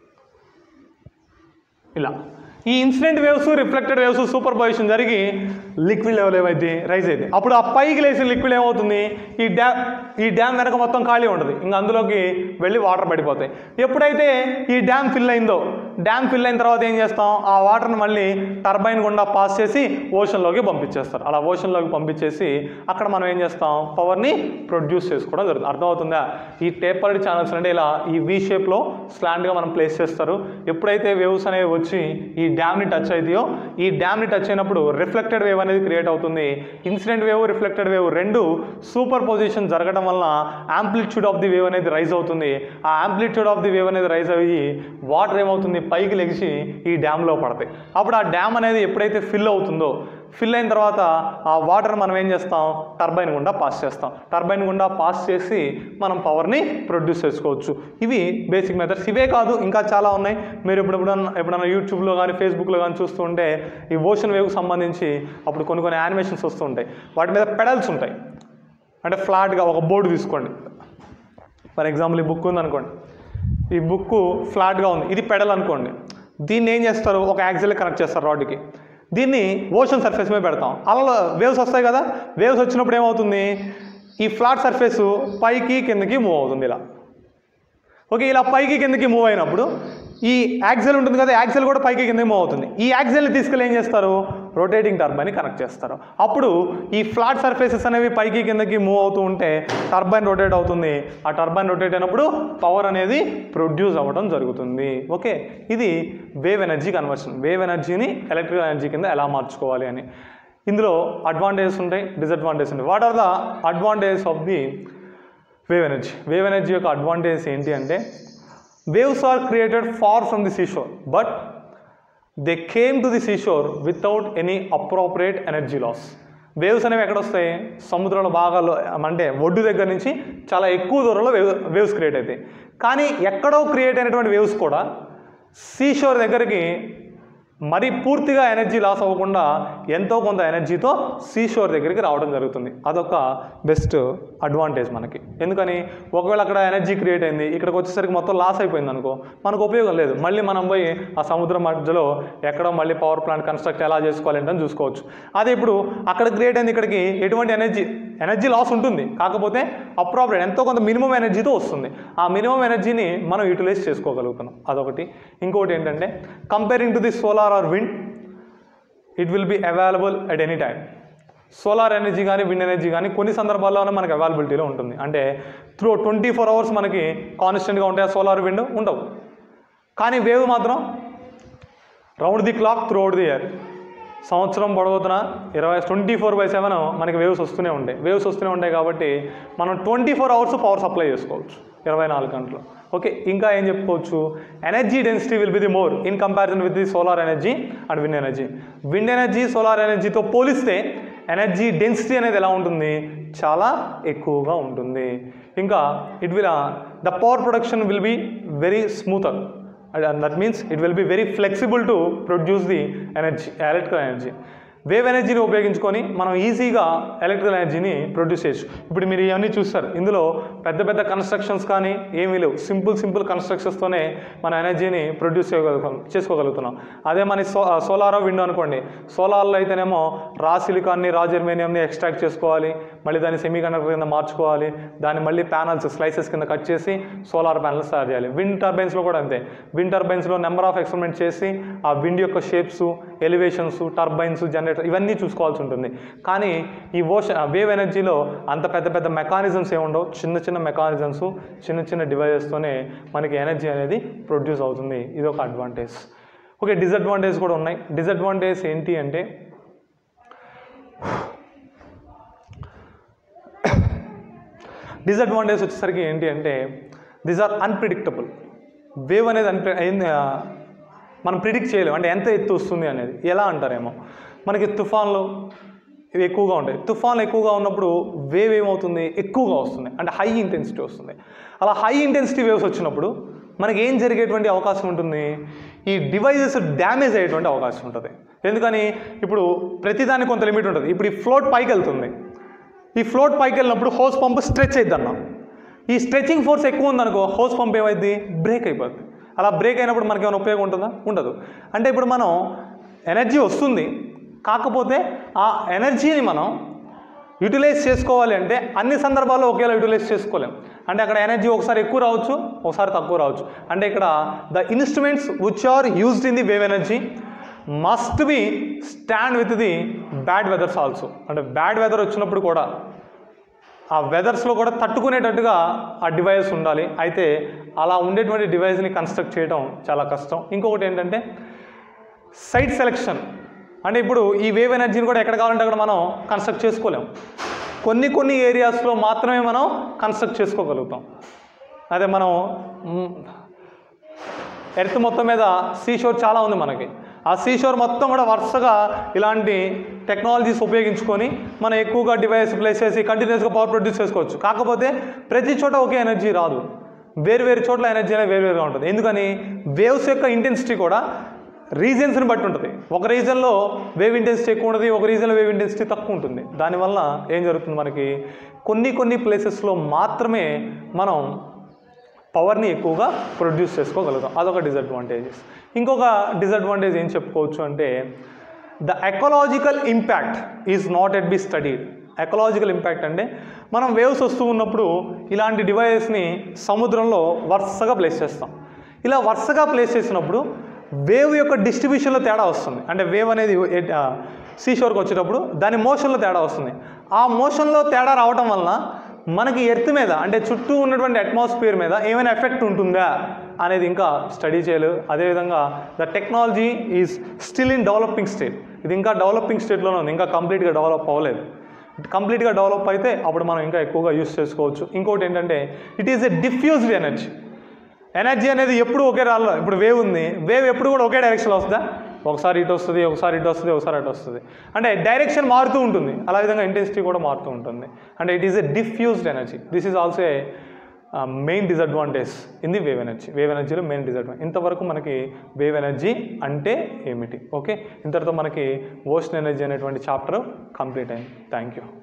ఇలా ఈ incident waves reflected waves superposition జరిగి లిక్విడ్ లెవెల్ ఏమైంది రైజ్ అయింది అప్పుడు ఆ పైకి లేసిన లిక్విడ్ ఏమవుతుంది ఈ డ్యామ్ ఈ డ్యామ్ వెనక మొత్తం ఖాళీ ఉంటుంది ఇంకా అందులోకి వెళ్ళి వాటర్ పడిపోతాయి ఎప్పుడైతే ఈ డ్యామ్ ఫిల్ అయిందో డ్యామ్ ఫిల్ అయిన తర్వాత ఏం చేస్తాం ఆ వాటర్ని మళ్ళీ టర్బైన్ గుండా పాస్ చేసి ఓషన్లోకి పంపించేస్తారు అలా ఓషన్లోకి పంపించేసి అక్కడ మనం ఏం చేస్తాం పవర్ని ప్రొడ్యూస్ చేసుకోవడం జరుగుతుంది అర్థమవుతుందా ఈ టేపర్డ్ ఛానల్స్ అంటే ఇలా ఈ వి షేప్లో స్లాండ్గా మనం ప్లేస్ చేస్తారు ఎప్పుడైతే వేవ్స్ అనేవి వచ్చి ఈ డ్యామ్ని టచ్ అవుతాయో ఈ డ్యామ్ని టచ్ అయినప్పుడు రిఫ్లెక్టెడ్ వేవ్ అనేది క్రియేట్ అవుతుంది ఇన్సిడెంట్ వేవ్ రిఫ్లెక్టెడ్ వేవ్ రెండు సూపర్ పొజిషన్ జరగడం వలన యాంప్లిట్యూడ్ ఆఫ్ ది వేవ్ అనేది రైజ్ అవుతుంది ఆ యాంప్లిట్యూడ్ ఆఫ్ ది వేవ్ అనేది రైజ్ అయ్యి వాటర్ ఏమవుతుంది పైకి లెగిసి ఈ డ్యామ్లో పడతాయి అప్పుడు ఆ డ్యామ్ అనేది ఎప్పుడైతే ఫిల్ అవుతుందో ఫిల్ అయిన తర్వాత ఆ వాటర్ మనం ఏం చేస్తాం టర్బైన్ గుండా పాస్ చేస్తాం టర్బైన్ గుండా పాస్ చేసి మనం పవర్ని ప్రొడ్యూస్ చేసుకోవచ్చు ఇవి బేసిక్ మెథడ్స్ ఇవే కాదు ఇంకా చాలా ఉన్నాయి మీరు ఇప్పుడు ఎప్పుడన్నా ఎప్పుడన్నా యూట్యూబ్లో కానీ ఫేస్బుక్లో కానీ చూస్తూ ఉంటే ఈ ఓషన్ వేవ్కి సంబంధించి అప్పుడు కొన్ని కొన్ని యానిమేషన్స్ వస్తూ ఉంటాయి వాటి మీద పెడల్స్ ఉంటాయి అంటే ఫ్లాట్గా ఒక బోర్డు తీసుకోండి ఫర్ ఎగ్జాంపుల్ ఈ బుక్ ఉందనుకోండి ఈ బుక్ ఫ్లాట్గా ఉంది ఇది పెడల్ అనుకోండి దీన్ని ఏం చేస్తారు ఒక యాక్సిల్ కనెక్ట్ చేస్తారు రాడ్కి దీన్ని ఓషన్ సర్ఫేస్ మీద పెడతాం అలా వేవ్స్ వస్తాయి కదా వేవ్స్ వచ్చినప్పుడు ఏమవుతుంది ఈ ఫ్లాట్ సర్ఫేస్ పైకి కిందకి మూవ్ అవుతుంది ఇలా ఓకే ఇలా పైకి కిందకి మూవ్ అయినప్పుడు ఈ యాక్సెల్ ఉంటుంది కదా యాక్సెల్ కూడా పైకి కిందకి మూవ్ అవుతుంది ఈ యాక్సెల్ని తీసుకెళ్ళి ఏం చేస్తారు రొటేటింగ్ టర్బైన్ కనెక్ట్ చేస్తారు అప్పుడు ఈ ఫ్లాట్ సర్ఫేసెస్ అనేవి పైకి కిందకి మూవ్ అవుతూ ఉంటే టర్బైన్ రొటేట్ అవుతుంది ఆ టర్బైన్ రొటేట్ అయినప్పుడు పవర్ అనేది ప్రొడ్యూస్ అవ్వడం జరుగుతుంది ఓకే ఇది వేవ్ ఎనర్జీ కన్వర్షన్ వేవ్ ఎనర్జీని ఎలక్ట్రికల్ ఎనర్జీ కింద ఎలా మార్చుకోవాలి అని ఇందులో అడ్వాంటేజెస్ ఉంటాయి డిసడ్వాంటేజెస్ ఉంటాయి what are the advantages of the wave energy wave energy యొక్క అడ్వాంటేజ్ ఏంటి అంటే waves are created far from the seashore but they came to the seashore without any appropriate energy loss waves అనేవి ఎక్కడ వస్తాయి సముద్రంలో భాగాల్లో అంటే ఒడ్డు దగ్గర నుంచి చాలా ఎక్కువ దూరంలో వేవ్ వేవ్స్ క్రియేట్ అవుతాయి కానీ ఎక్కడో క్రియేట్ అయినటువంటి వేవ్స్ కూడా సీషోర్ దగ్గరికి మరి పూర్తిగా ఎనర్జీ లాస్ అవ్వకుండా ఎంతో కొంత ఎనర్జీతో సీషోర్ దగ్గరికి రావడం జరుగుతుంది అదొక బెస్ట్ అడ్వాంటేజ్ మనకి ఎందుకని ఒకవేళ అక్కడ ఎనర్జీ క్రియేట్ అయింది ఇక్కడికి వచ్చేసరికి మొత్తం లాస్ అయిపోయింది అనుకో మనకు ఉపయోగం లేదు మళ్ళీ మనం పోయి ఆ సముద్రం మధ్యలో ఎక్కడో మళ్ళీ పవర్ ప్లాంట్ కన్స్ట్రక్ట్ ఎలా చేసుకోవాలి ఏంటని చూసుకోవచ్చు అదే ఇప్పుడు అక్కడ క్రియేట్ అయింది ఇక్కడికి ఎటువంటి ఎనర్జీ ఎనర్జీ లాస్ ఉంటుంది కాకపోతే అప్రాపరేట్ ఎంతో కొంత మినిమం ఎనర్జీతో వస్తుంది ఆ మినిమం ఎనర్జీని మనం యూటిలైజ్ చేసుకోగలుగుతున్నాం అదొకటి ఇంకోటి ఏంటంటే comparing to the solar or wind it will be available at any time solar energy కానీ విండ్ ఎనర్జీ కానీ కొన్ని సందర్భాల్లోనే మనకి అవైలబిలిటీలో ఉంటుంది అంటే త్రూ ట్వంటీ ఫోర్ అవర్స్ మనకి కాన్స్టెంట్గా ఉంటాయి సోలార్ విండ్ ఉండవు కానీ వేవ్ మాత్రం round the clock throughout the year సంవత్సరం పొడవుతున్న ఇరవై ట్వంటీ ఫోర్ బై సెవెన్ మనకి వేవ్స్ వస్తూనే ఉంటాయి వేవ్స్ వస్తూనే ఉంటాయి కాబట్టి మనం twenty four hours power supply చేసుకోవచ్చు ఇరవై నాలుగు గంటలు ఓకే ఇంకా ఏం చెప్పుకోవచ్చు energy density will be the more in comparison with the solar energy and wind energy wind energy solar ఎనర్జీతో పోలిస్తే ఎనర్జీ డెన్సిటీ అనేది ఎలా ఉంటుంది చాలా ఎక్కువగా ఉంటుంది ఇంకా it will the power production will be very smoother and that means it will be very flexible to produce the energy electrical energy wave ఎనర్జీని ఉపయోగించుకొని మనం ఈజీగా ఎలక్ట్రికల్ ఎనర్జీని ప్రొడ్యూస్ చేయొచ్చు ఇప్పుడు మీరు ఇవన్నీ చూస్తారు ఇందులో పెద్ద పెద్ద కన్స్ట్రక్షన్స్ కానీ ఏమీ లేవు సింపుల్ సింపుల్ కన్స్ట్రక్షన్స్తోనే మన ఎనర్జీని ప్రొడ్యూస్ చేయగలుగుతాం చేసుకోగలుగుతున్నాం అదే మన సో సోలార్ విండో అనుకోండి సోలార్లో అయితేనేమో రా సిలికాన్ని రా జెర్మేనియంని ఎక్స్ట్రాక్ట్ చేసుకోవాలి మళ్ళీ దాన్ని సెమీ కండక్టర్ కింద మార్చుకోవాలి దాన్ని మళ్ళీ ప్యానల్స్ స్లైసెస్ కింద కట్ చేసి సోలార్ ప్యానల్స్ తయారు చేయాలి విండ్ టర్బైన్స్లో కూడా అంతే విండ్ టర్బైన్స్లో నెంబర్ ఆఫ్ ఎక్స్పెరిమెంట్ చేసి ఆ విండ్ యొక్క షేప్స్ ఎలివేషన్స్ టర్బైన్స్ జనరేటర్ ఇవన్నీ చూసుకోవాల్సి ఉంటుంది కానీ ఈ ఓషన్ వేవ్ ఎనర్జీలో అంత పెద్ద పెద్ద మెకానిజమ్స్ ఏముండవు చిన్న చిన్న మెకానిజమ్స్ చిన్న చిన్న డివైజెస్తోనే మనకి ఎనర్జీ అనేది ప్రొడ్యూస్ అవుతుంది ఇది ఒక అడ్వాంటేజ్ ఓకే డిసడ్వాంటేజ్ కూడా ఉన్నాయి డిసడ్వాంటేజ్ ఏంటి అంటే డిసడ్వాంటేజ్ వచ్చేసరికి ఏంటి అంటే దీస్ ఆర్ అన్ప్రిడిక్టబుల్ వేవ్ అనేది అన్ప్రి ఏంది, ఆ, మనం ప్రిడిక్ట్ చేయలేము అంటే ఎంత ఎత్తు వస్తుంది అనేది ఎలా అంటారేమో మనకి తుఫాన్లు ఇవి ఎక్కువగా ఉంటాయి తుఫాన్లు ఎక్కువగా ఉన్నప్పుడు వేవ్ ఏమవుతుంది ఎక్కువగా వస్తుంది అంటే హై ఇంటెన్సిటీ వస్తుంది అలా హై ఇంటెన్సిటీ వేవ్స్ వచ్చినప్పుడు మనకి ఏం జరిగేటువంటి అవకాశం ఉంటుంది ఈ డివైజెస్ డ్యామేజ్ అయ్యేటువంటి అవకాశం ఉంటుంది ఎందుకని ఇప్పుడు ప్రతిదానికి కొంత లిమిట్ ఉంటుంది ఇప్పుడు ఈ ఫ్లోట్ పైకి వెళ్తుంది ఈ ఫ్లోట్ పైకి వెళ్ళినప్పుడు హోస్ పంప్ స్ట్రెచ్ అయిద్ది అన్న ఈ స్ట్రెచింగ్ ఫోర్స్ ఎక్కువ ఉందనుకో హోస్ పంప్ ఏమైంది బ్రేక్ అయిపోద్ది అలా బ్రేక్ అయినప్పుడు మనకి ఏమైనా ఉపయోగం ఉంటుందా ఉండదు అంటే ఇప్పుడు మనం ఎనర్జీ వస్తుంది కాకపోతే ఆ ఎనర్జీని మనం యూటిలైజ్ చేసుకోవాలి అంటే అన్ని సందర్భాల్లో ఒకేలా యూటిలైజ్ చేసుకోలేం అంటే అక్కడ ఎనర్జీ ఒకసారి ఎక్కువ రావచ్చు ఒకసారి తక్కువ రావచ్చు అంటే ఇక్కడ the instruments which are used in the wave energy must be stand with the bad weathers also అంటే బ్యాడ్ వెదర్ వచ్చినప్పుడు కూడా ఆ వెదర్స్లో కూడా తట్టుకునేటట్టుగా ఆ డివైస్ ఉండాలి అయితే అలా ఉండేటువంటి డివైస్ని కన్స్ట్రక్ట్ చేయడం చాలా కష్టం ఇంకొకటి ఏంటంటే సైట్ సెలెక్షన్ అంటే ఇప్పుడు ఈ వేవ్ ఎనర్జీని కూడా ఎక్కడ కావాలంటే అక్కడ మనం కన్స్ట్రక్ట్ చేసుకోలేం కొన్ని కొన్ని ఏరియాస్లో మాత్రమే మనం కన్స్ట్రక్ట్ చేసుకోగలుగుతాం అదే మనం మ్, ఎర్త్ మొత్తం మీద సీషోర్ చాలా ఉంది మనకి ఆ సీషోర్ మొత్తం కూడా వరుసగా ఇలాంటి టెక్నాలజీస్ ఉపయోగించుకొని మనం ఎక్కువగా డివైస్ ప్లేస్ చేసి కంటిన్యూస్గా పవర్ ప్రొడ్యూస్ చేసుకోవచ్చు కాకపోతే ప్రతి చోట ఒకే ఎనర్జీ రాదు వేరు వేరు చోట్ల ఎనర్జీ అనేది వేరువేరుగా ఉంటుంది ఎందుకని వేవ్స్ యొక్క ఇంటెన్సిటీ కూడా రీజన్స్ని బట్టి ఉంటుంది ఒక రీజన్లో వేవ్ ఇంటెన్సిటీ ఎక్కువ ఉంటుంది ఒక రీజన్లో వేవ్ ఇంటెన్సిటీ తక్కువ ఉంటుంది దానివల్ల ఏం జరుగుతుంది మనకి కొన్ని కొన్ని ప్లేసెస్లో మాత్రమే మనం పవర్ని ఎక్కువగా ప్రొడ్యూస్ చేసుకోగలుగుతాం అదొక డిసడ్వాంటేజెస్ ఇంకొక డిసడ్వాంటేజ్ ఏం చెప్పుకోవచ్చు అంటే the ecological impact is not yet be studied ecological impact అంటే మనం వేవ్స్ వస్తూ ఉన్నప్పుడు ఇలాంటి డివైసెస్ని సముద్రంలో వరుసగా ప్లేస్ చేస్తాం ఇలా వరుసగా ప్లేస్ చేసినప్పుడు వేవ్ యొక్క డిస్ట్రిబ్యూషన్లో తేడా వస్తుంది అంటే వేవ్ అనేది సీషోర్కి వచ్చేటప్పుడు దాని మోషన్లో తేడా వస్తుంది ఆ మోషన్లో తేడా రావటం వలన మనకి ఎర్త్ మీద అంటే చుట్టూ ఉన్నటువంటి అట్మాస్ఫియర్ మీద ఏమైనా ఎఫెక్ట్ ఉంటుందా అనేది ఇంకా స్టడీ చేయలేదు అదేవిధంగా the technology is still in developing state ఇది ఇంకా డెవలపింగ్ స్టేట్లోనే ఉంది ఇంకా కంప్లీట్గా డెవలప్ అవ్వలేదు కంప్లీట్గా డెవలప్ అయితే అప్పుడు మనం ఇంకా ఎక్కువగా యూస్ చేసుకోవచ్చు ఇంకోటి ఏంటంటే it is a diffused energy energy అనేది ఎప్పుడు ఒకే రాళ్ళు ఇప్పుడు వేవ్ ఉంది వేవ్ ఎప్పుడు కూడా ఒకే డైరెక్షన్లో వస్తుందా ఒకసారి ఇటు వస్తుంది ఒకసారి ఇటు వస్తుంది ఒకసారి అటు వస్తుంది అంటే డైరెక్షన్ మారుతూ ఉంటుంది అలా విధంగా ఇంటెన్సిటీ కూడా మారుతూ ఉంటుంది అంటే it is a diffused energy this is also a main disadvantage in the wave energy wave ఎనర్జీలో మెయిన్ డిసడ్వాంటేజ్ ఇంతవరకు మనకి వేవ్ ఎనర్జీ అంటే ఏమిటి ఓకే ఇంతటితో మనకి ఓషన్ ఎనర్జీ అనేటువంటి చాప్టర్ కంప్లీట్ అయింది థ్యాంక్ యూ